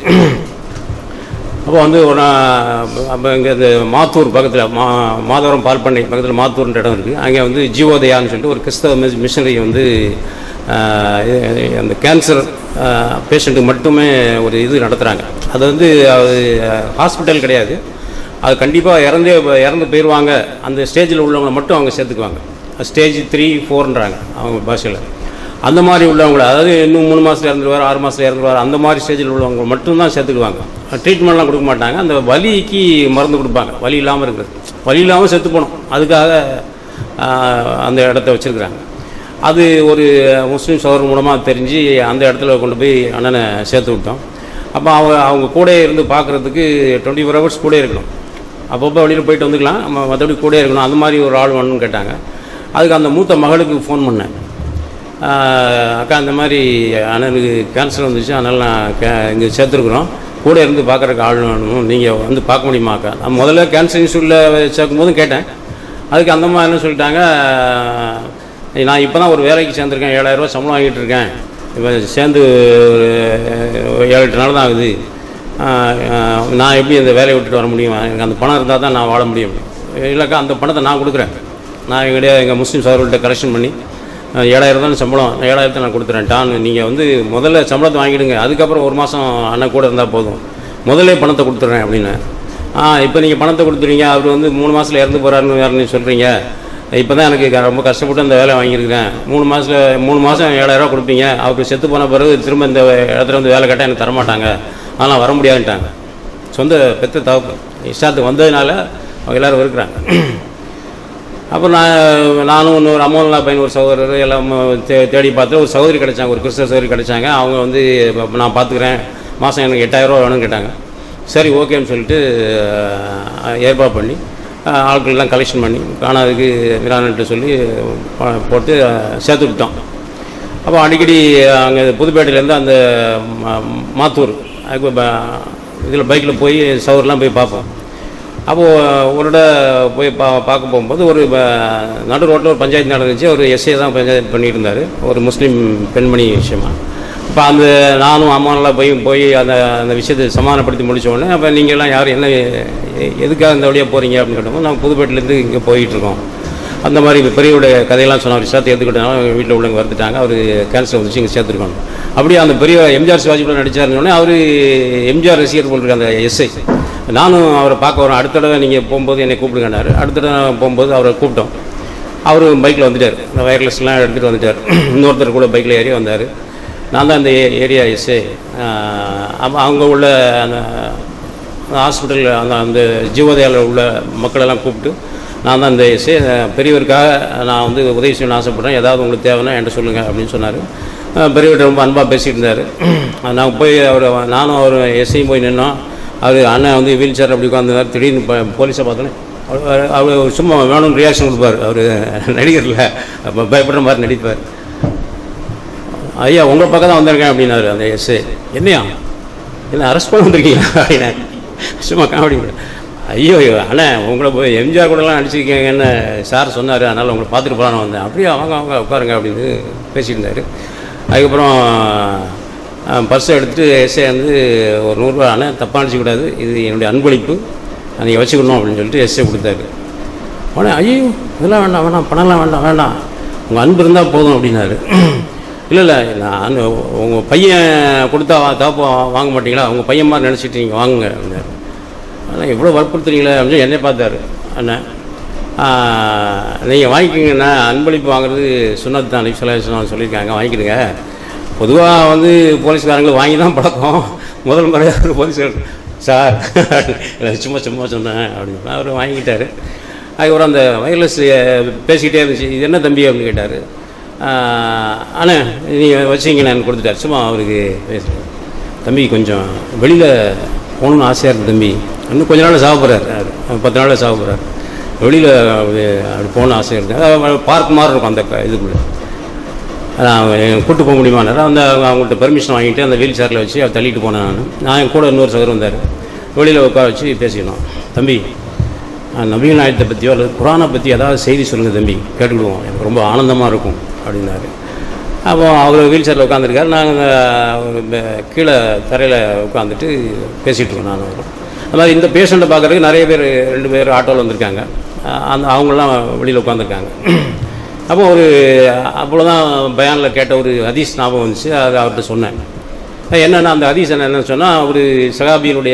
அப்போ வந்து ஒரு அப்போ இங்கே இந்த மாத்தூர் பக்கத்தில் மா மாதவரம் பால் பண்ணை பக்கத்தில் மாத்தூர்ன்ற இடம் இருக்குது அங்கே வந்து ஜீவோதயான்னு சொல்லிட்டு ஒரு கிறிஸ்தவ மிஸ் மிஷனரி வந்து ஆஹ், இது- அந்த கேன்சர் பேஷண்ட்டுக்கு மட்டுமே ஒரு இது நடத்துகிறாங்க அது வந்து அது ஹாஸ்பிட்டல் கிடையாது அது கண்டிப்பாக இறந்தே இறந்து போயிடுவாங்க அந்த ஸ்டேஜில் உள்ளவங்களை மட்டும் அவங்க சேர்த்துக்குவாங்க ஸ்டேஜ் த்ரீ ஃபோர்ன்றாங்க அவங்க பாஷையில் அந்த மாதிரி உள்ளவங்கள அதாவது இன்னும் மூணு மாதத்தில் இறந்துருவார் ஆறு மாதத்தில் இறந்துருவார் அந்த மாதிரி ஸ்டேஜில் உள்ளவங்க மட்டும்தான் சேர்த்துக்குவாங்க ட்ரீட்மெண்ட்லாம் கொடுக்க மாட்டாங்க அந்த வலிக்கு மருந்து கொடுப்பாங்க வலி இல்லாமல் இருக்கிறது வலி இல்லாமல் செத்து போகணும் அதுக்காக ஆஹ், அந்த இடத்த வச்சுருக்குறாங்க அது ஒரு முஸ்லீம் சகோதரர் மூலமாக தெரிஞ்சு அந்த இடத்துல கொண்டு போய் அண்ணனை சேர்த்து விட்டோம் அப்போ அவங்க அவங்க கூட இருந்து பார்க்குறதுக்கு டுவெண்ட்டி ஃபோர் ஹவர்ஸ் கூட இருக்கணும் அப்பப்போ வெளியில் போயிட்டு வந்துக்கலாம் நம்ம மற்றபடி கூட இருக்கணும் அந்த மாதிரி ஒரு ஆள் வேணும்னு கேட்டாங்க அதுக்கு அந்த மூத்த மகளுக்கு ஃபோன் பண்ணேன் ஆஹ் அக்கா இந்த மாதிரி அண்ணனுக்கு கேன்சர் வந்துச்சு அதனால் நான் கே இங்கே சேர்த்துருக்குறோம் கூட இருந்து பார்க்குறக்கு ஆள் வேணும் நீங்கள் வந்து பார்க்க முடியுமா அக்கா நான் முதல்ல கேன்சர் இன்ஸ்டியூட்டில் சேர்க்கும் போதும் கேட்டேன் அதுக்கு அந்த மாதிரி என்ன சொல்லிட்டாங்க ஆஹ் நான் இப்போ தான் ஒரு வேலைக்கு சேர்ந்துருக்கேன் ஏழாயிரரூவா சம்பளம் வாங்கிட்டு இருக்கேன் இப்போ சேர்ந்து ஒரு ஏழு எட்டு நாள் தான் ஆகுது ஆஹ் ஆஹ் நான் எப்படி அந்த வேலையை விட்டுட்டு வர முடியும் எனக்கு அந்த பணம் இருந்தால் தான் நான் வாழ முடியும் இல்லைக்கா அந்த பணத்தை நான் கொடுக்குறேன் நான் எங்களுடைய எங்கள் முஸ்லீம் சகோதரர்கள்ட்ட கரெக்ஷன் பண்ணி அஹ் ஏழாயிரம் தான் சம்பளம் ஏழாயிரத்தை நான் கொடுத்துறேன் டான் நீங்கள் வந்து முதல்ல சம்பளத்தை வாங்கிடுங்க அதுக்கப்புறம் ஒரு மாதம் அண்ணன் கூட இருந்தால் போதும் முதல்ல பணத்தை கொடுத்துட்றேன் அப்படின்னு ஆ இப்போ நீங்கள் பணத்தை கொடுத்துறீங்க அவர் வந்து மூணு மாதத்தில் இறந்து போகிறாருன்னு வேறு சொல்கிறீங்க இப்போ தான் எனக்கு க- ரொம்ப கஷ்டப்பட்டு அந்த வேலை வாங்கியிருக்கிறேன் மூணு மாதத்தில் மூணு மாதம் ஏழாயிரரூவா கொடுப்பீங்க அவருக்கு செத்து போன பிறகு திரும்ப இந்த இடத்துல வந்து வேலை கேட்டால் எனக்கு தரமாட்டாங்க அதெல்லாம் வர முடியாதுன்ட்டாங்க சொந்த பெத்த தவப்பு இஷ்டத்துக்கு வந்ததுனால அவங்க எல்லோரும் இருக்கிறாங்க அப்புறம் நான் நானும் இன்னொரு அம்மோல்லா பையன் ஒரு சகோதரர் எல்லாம் தே தேடி பார்த்து ஒரு சகோதரி கிடைச்சாங்க ஒரு கிறிஸ்தவ சகோதரி கிடைச்சாங்க அவங்க வந்து இப்ப நான் பார்த்துக்கிறேன் மாதம் எனக்கு எட்டாயிரரூவா வேணும்னு கேட்டாங்க சரி ஓகேன்னு சொல்லிட்டு அஹ், ஏற்பாடு பண்ணி அஹ், ஆட்கள்லாம் கலெக்ஷன் பண்ணி காணாதுக்கு விரானட்டு சொல்லி ப- போட்டு அஹ், சேர்த்து விட்டோம் அப்போ அடிக்கடி அங்கே புதுப்பேட்டையிலேருந்து அந்த ம- மாத்தூர் இதில் பைக்கில் போய் சவுர்லாம் போய் பார்ப்போம் அப்போது ஒரு இடம் போய் பா பார்க்க போகும்போது ஒரு ப- நடு ரோட்டில் ஒரு பஞ்சாயத்து நடந்துச்சு ஒரு எஸ்ஏ தான் பஞ்சாயத்து பண்ணிட்டு இருந்தார் ஒரு முஸ்லீம் பெண்மணி விஷயமா இப்போ அந்த நானும் அம்மாவெல்லாம் போய் போய் அந்த அந்த விஷயத்தை சமாதானப்படுத்தி முடிச்ச உடனே அப்போ நீங்கள்லாம் யார் என்ன எ- எதுக்காக இந்த வழியாக போகிறீங்க அப்படின்னு கேட்டோம் நாங்கள் புதுப்பேட்டிலேருந்து இங்கே போயிட்டுருக்கோம் அந்த மாதிரி இப்போ பெரியவுடைய கதையெல்லாம் சொன்னார் விஷயத்தை ஏற்றுக்கிட்டனால எங்கள் வீட்டில் உள்ளவங்க வந்துட்டாங்க அவர் கேன்சர் வந்துச்சு இங்கே சேர்த்துருக்கோம் அப்படியே அந்த பெரிய எம்ஜிஆர் சிவாஜி படம் நடிச்சாருன்னு அவர் எம்ஜிஆர் ரசிகர் போல் இருக்கு அந்த எஸ்ஐ நானும் அவரை பார்க்க வரேன் அடுத்த தடவை நீங்கள் போகும்போது என்னை கூப்பிடுங்கன்னாரு அடுத்த தடவை போகும்போது அவரை கூப்பிட்டோம் அவர் பைக்கில் வந்துட்டார் இந்த வயர்லெஸ்லாம் எடுத்துகிட்டு வந்துட்டார் இன்னொருத்தர் கூட பைக்கில் ஏறி வந்தார் நான் தான் இந்த ஏரியா எஸ்ஐ அப்போ அவங்க உள்ள அந்த ஹாஸ்பிட்டலில் அந்த அந்த ஜீவோதயாவில் உள்ள மக்களெல்லாம் கூப்பிட்டு நான் தான் இந்த எஸ்ஏ பெரியவருக்காக நான் வந்து உதவி செய்யணும்னு ஆசைப்பட்றேன் ஏதாவது உங்களுக்கு தேவைன்னா என்கிட்ட சொல்லுங்கள் அப்படின்னு சொன்னார் பெரியவர்கிட்ட ரொம்ப அன்பாக பேசிட்டு இருந்தார் நான் போய் அவர் நானும் அவர் எஸ்ஐயும் போய் நின்னோம் அவர் அண்ணன் வந்து வீல் சேர் அப்படி உட்காந்துருந்தார் திடீர்னு இப்போ போலீஸை பார்த்தோன்னே அவர் அவர் சும்மா வேணும்னு ரியாக்ஷன் கொடுப்பார் அவர் நடிகரில் அப்போ பயப்படுற மாதிரி நடிப்பார் ஐயா உங்கள் பக்கம் தான் வந்திருக்கேன் அப்படின்னாரு அந்த எஸ்ஏ என்னையா இல்லை அரெஸ்ட் பண்ண வந்திருக்கீங்க அப்படின்னா சும்மா காமெடி பண்ண ஐயோ ஐயோ அண்ணே உங்களை போய் எம்ஜிஆர் கூடலாம் நடிச்சிருக்கீங்கன்னு சார் சொன்னார் அதனால் உங்களை பார்த்துட்டு போகலான்னு வந்தேன் அப்படியே அவங்க அவங்க உட்காருங்க அப்படின்னு பேசிட்டு இருந்தார் அதுக்கப்புறம் பர்ஸை எடுத்துட்டு எஸ்ஏ வந்து ஒரு நூறுரூவா அண்ணே தப்பாக நினச்சிக்கூடாது இது என்னுடைய அன்பளிப்பு நீங்கள் வச்சுக்கணும் அப்படின்னு சொல்லிட்டு எஸ்ஏ கொடுத்தாரு உடனே ஐயோ இதெல்லாம் வேண்டாம் வேண்டாம் பணம்லாம் வேண்டாம் வேண்டாம் உங்கள் அன்பு இருந்தால் போதும் அப்படின்னாரு இல்லை இல்லை நான் உங்கள் பையன் கொடுத்தா தாப்பா வாங்க மாட்டீங்களா உங்கள் பையன் மாதிரி நினச்சிட்டு நீங்கள் வாங்குங்க அப்படின்னாரு ஆனால் எவ்வளோ வற்புறுத்துறீங்களே அப்படின்னு என்னை பார்த்தாரு அண்ணன் நீங்கள் வாங்கிக்கோங்கண்ணா அன்பளிப்பு வாங்குறது சுனத் தான் அலிசலாசனம் சொல்லியிருக்காங்க வாங்கிக்கிடுங்க பொதுவாக வந்து போலீஸ்காரங்களுக்கு வாங்கி தான் பழக்கம் முதல் முறையாக ஒரு போலீஸ்கார் சார் இல்லை சும்மா சும்மா சொன்னேன் அப்படின்னு அவர் வாங்கிக்கிட்டாரு அதுக்கப்புறம் அந்த வயர்லெஸ் பேசிக்கிட்டே இருந்துச்சு இது என்ன தம்பி அப்படின்னு கேட்டார் அண்ணே நீங்கள் வச்சிங்க நான் கொடுத்துட்டார் சும்மா அவருக்கு பேசுகிறேன் தம்பி கொஞ்சம் வெளியில் போகணுன்னு ஆசையாக இருக்குது தம்பி இன்னும் கொஞ்ச நாள் சாக போகிறார் பத்து நாளில் சாக போகிறார் வெளியில் அப்படி அப்படி போகணுன்னு ஆசையாக இருக்குது பார்க் மாதிரி இருக்கும் அந்த க- இதுக்குள்ளே அதான் கூட்டு போக முடியுமானார் அந்த அவங்க அவங்கள்ட்ட பெர்மிஷன் வாங்கிட்டு அந்த வீல் சேரில் வச்சு அவர் தள்ளிட்டு போனேன் நான் நான் என் கூட இன்னொரு சகர் வந்தார் வெளியில் உட்கார வச்சு பேசிக்கணும் தம்பி நான் நபிகள் நாயகத்தை பற்றியோ அல்லது குரானை பற்றி ஏதாவது செய்தி சொல்லுங்கள் தம்பி கேட்டுக்கிடுவோம் எனக்கு ரொம்ப ஆனந்தமாக இருக்கும் அப்படின்னாரு அப்போ அவர் வீல் சேரில் உட்காந்துருக்காரு நாங்கள் கீழே தரையில் உட்காந்துட்டு பேசிகிட்டு இருக்கோம் நான் அவரும் அது மாதிரி இந்த பேஷண்ட்டை பார்க்குறதுக்கு நிறைய பேர் ரெண்டு பேர் ஆட்டோவில் வந்திருக்காங்க அஹ் அந்த அவங்களாம் வெளியில் உட்காந்துருக்காங்க அப்போ ஒரு அப்பொழுதுதான் பயானில் கேட்ட ஒரு ஹதீஸ் ஞாபகம் வந்துச்சு அது அவர்கிட்ட சொன்னேன் என்னென்னா அந்த ஹதீஸ் என்னென்னு சொன்னால் ஒரு சகாபியினுடைய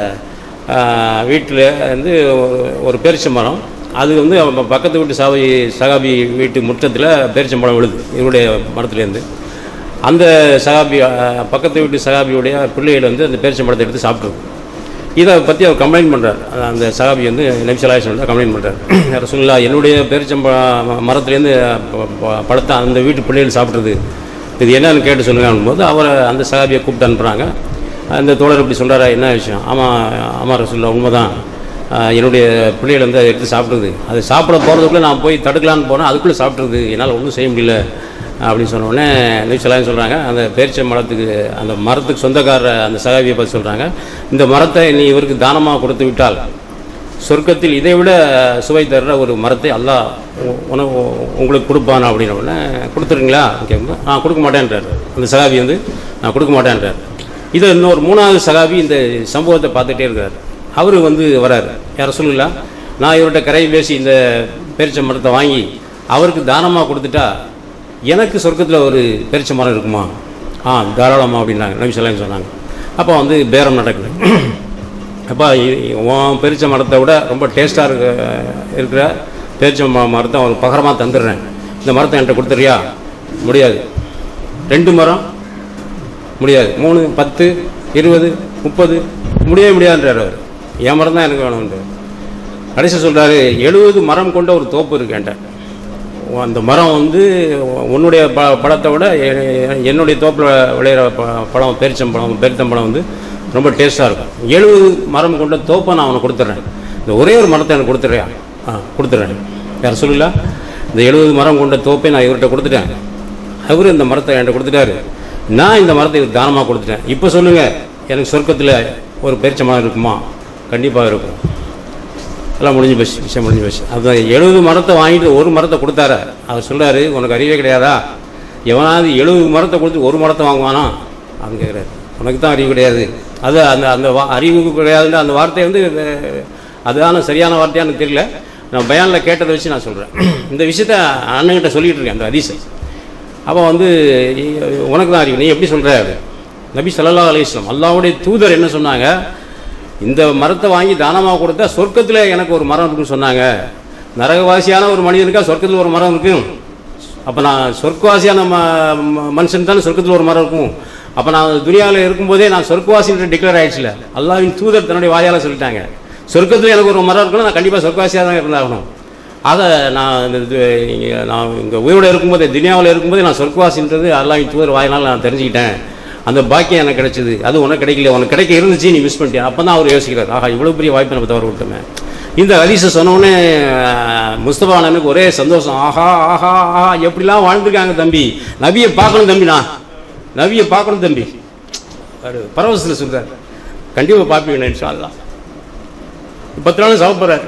வீட்டில் வந்து ஒரு- ஒரு பேரிச்ச மரம் அது வந்து அவங்க பக்கத்து வீட்டு சாவி சகாபி வீட்டு முற்றத்தில் பேரிச்சம்பழம் விழுது இவருடைய மரத்துலேருந்து அந்த சகாபி அஹ், பக்கத்து வீட்டு சகாபியுடைய பிள்ளைகள் வந்து அந்த பேரிச்சம்பழத்தை எடுத்து சாப்பிட்ருக்கு இதை பற்றி அவர் கம்ப்ளைண்ட் பண்ணுறார் அந்த சகாபி வந்து நபிசலாசன் கம்ப்ளைண்ட் பண்ணுறார் ரசூலுல்லா என்னுடைய பேரிச்சம்ப மரத்துலேருந்து ப- ப- பழத்தை அந்த வீட்டு பிள்ளைகள் சாப்பிட்றது இது என்னன்னு கேட்டு சொல்லுங்க போது அவரை அந்த சகாபியை கூப்பிட்டு அனுப்புகிறாங்க அந்த தோழர் இப்படி சொல்கிறாரா என்ன விஷயம் ஆமாம் ஆமாம் ரசூல்லா உண்மைதான் ஆஹ் என்னுடைய பிள்ளைகள் வந்து அதை எடுத்து சாப்பிட்றது அது சாப்பிட போகிறதுக்குள்ளே நான் போய் தடுக்கலான்னு போனேன் அதுக்குள்ளே சாப்பிட்றது என்னால் ஒன்றும் செய்ய முடியல அப்படின்னு சொன்ன உடனே நியூஸ்லாம் சொல்கிறாங்க அந்த பேரிச்ச மரத்துக்கு அந்த மரத்துக்கு சொந்தக்கார அந்த சகாவியை பற்றி சொல்கிறாங்க இந்த மரத்தை நீ இவருக்கு தானமாக கொடுத்து விட்டால் சொர்க்கத்தில் இதை விட சுவை தர்ற ஒரு மரத்தை அல்லாஹ் உ- உனக்கு உங்களுக்கு கொடுப்பான் அப்படின்ன உடனே கொடுத்துருங்களா கேட்கும்போது நான் கொடுக்க மாட்டேன்றார் அந்த சகாபி வந்து நான் கொடுக்க மாட்டேன்றார் இதை இன்னொரு மூணாவது சகாபி இந்த சம்பவத்தை பார்த்துட்டே இருக்கார் அவர் வந்து வராரு யார சொல்லல நான் இவர்கிட்ட கரை பேசி இந்த பேரிச்ச மரத்தை வாங்கி அவருக்கு தானமாக கொடுத்துட்டா எனக்கு சொர்க்கத்தில் ஒரு பேரிச்ச மரம் இருக்குமா ஆ தாராளமாக அப்படின்னாங்க நபி சொல்லாங்க சொன்னாங்க அப்போ வந்து பேரம் நடக்குது அப்பா இ- இ- உன் பெரிச்ச மரத்தை விட ரொம்ப டேஸ்ட்டாக இருக்க இருக்கிற பேரிச்ச ம மரத்தை அவனுக்கு பகரமாக தந்துடுறேன் இந்த மரத்தை என்கிட்ட கொடுத்துறியா முடியாது ரெண்டு மரம் முடியாது மூணு பத்து இருபது முப்பது முடியவே முடியாதுன்றார் அவர் என் மரம் தான் எனக்கு வேணும்ன்றார் கடைசி சொல்கிறாரு எழுபது மரம் கொண்ட ஒரு தோப்பு இருக்கு என்கிட்ட அந்த மரம் வந்து உன்னுடைய ப பழத்தை விட எ- என்னுடைய தோப்பில் விளையிற ப பழம் பேரிச்சம்பழம் பேரித்தம்பழம் வந்து ரொம்ப டேஸ்ட்டாக இருக்கும் எழுபது மரம் கொண்ட தோப்பை நான் அவனுக்கு கொடுத்துட்றேன் இந்த ஒரே ஒரு மரத்தை எனக்கு கொடுத்துட்றியா ஆ கொடுத்துட்றேன் யார் சொல்லல இந்த எழுபது மரம் கொண்ட தோப்பை நான் இவர்கிட்ட கொடுத்துட்டேன் அவர் இந்த மரத்தை என்கிட்ட கொடுத்துட்டாரு நான் இந்த மரத்தை இவருக்கு தானமாக கொடுத்துட்டேன் இப்போ சொல்லுங்கள் எனக்கு சொர்க்கத்தில் ஒரு பேரிச்ச மரம் இருக்குமா கண்டிப்பாக இருக்கும் எல்லாம் முடிஞ்சு போச்சு விஷயம் முடிஞ்சு போச்சு அதுதான் எழுபது மரத்தை வாங்கிட்டு ஒரு மரத்தை கொடுத்தாரு அவர் சொல்றாரு உனக்கு அறிவே கிடையாதா எவனாவது எழுபது மரத்தை கொடுத்து ஒரு மரத்தை வாங்குவானா அப்படின்னு கேட்குறாரு உனக்கு தான் அறிவு கிடையாது அது அந்த அந்த வா அறிவு கிடையாதுன்ற அந்த வார்த்தை வந்து அஹ், அதுதான சரியான வார்த்தையான்னு எனக்கு தெரியல நான் பயானில் கேட்டதை வச்சு நான் சொல்கிறேன் இந்த விஷயத்த அண்ணன்கிட்ட சொல்லிட்டு இருக்கேன் அந்த ஹதீஸை அப்போ வந்து இ- உனக்கு தான் அறிவு நீ எப்படி சொல்கிற நபி ஸல்லல்லாஹு அலைஹி வஸல்லம் அல்லாஹ்வுடைய தூதர் என்ன சொன்னாங்க இந்த மரத்தை வாங்கி தானமாக கொடுத்தா சொர்க்கத்தில் எனக்கு ஒரு மரம் இருக்குன்னு சொன்னாங்க நரகவாசியான ஒரு மனிதனுக்கா சொர்க்கத்தில் ஒரு மரம் இருக்கும் அப்போ நான் சொர்க்கவாசியான ம ம- மனுஷன் தானே சொர்க்கத்தில் ஒரு மரம் இருக்கும் அப்போ நான் துனியாவில் இருக்கும்போதே நான் சொர்க்கவாசின்ற டிக்ளேர் ஆயிடுச்சுல அல்லாஹ்வின் தூதர் தன்னுடைய வாயால் சொல்லிட்டாங்க சொர்க்கத்தில் எனக்கு ஒரு மரம் இருக்கணும் நான் கண்டிப்பாக சொர்க்கவாசியாக தான் இருந்தாகணும் அதை நான் இந்த இது இங்க நான் இங்கே உயிரோட இருக்கும்போதே துனியாவில் இருக்கும்போதே நான் சொர்க்கவாசின்றது அல்லாஹ்வின் தூதர் வாயினால் நான் தெரிஞ்சுக்கிட்டேன் அந்த பாக்கியம் எனக்கு கிடைச்சது அது உனக்கு கிடைக்கல உனக்கு கிடைக்க இருந்துச்சு நீ மிஸ் பண்ணிட்டியா அப்போ தான் அவர் யோசிக்கிறார் ஆஹா இவ்வளோ பெரிய வாய்ப்பை நம்ம தவற விட்டோமே இந்த ஹதீஸை சொன்னோடனே முஸ்தபா அண்ணனுக்கு ஒரே சந்தோஷம் ஆஹா ஆஹா ஆஹா எப்படிலாம் வாழ்ந்துருக்காங்க தம்பி நபியை பார்க்கணும் தம்பி நான் நபியை பார்க்கணும் தம்பி அவரு பரவசத்தில் சொல்றார் கண்டிப்பாக பார்ப்பீங்க இன்ஷா அல்லாஹ் பத்து நாள் சாப்பிட்றாரு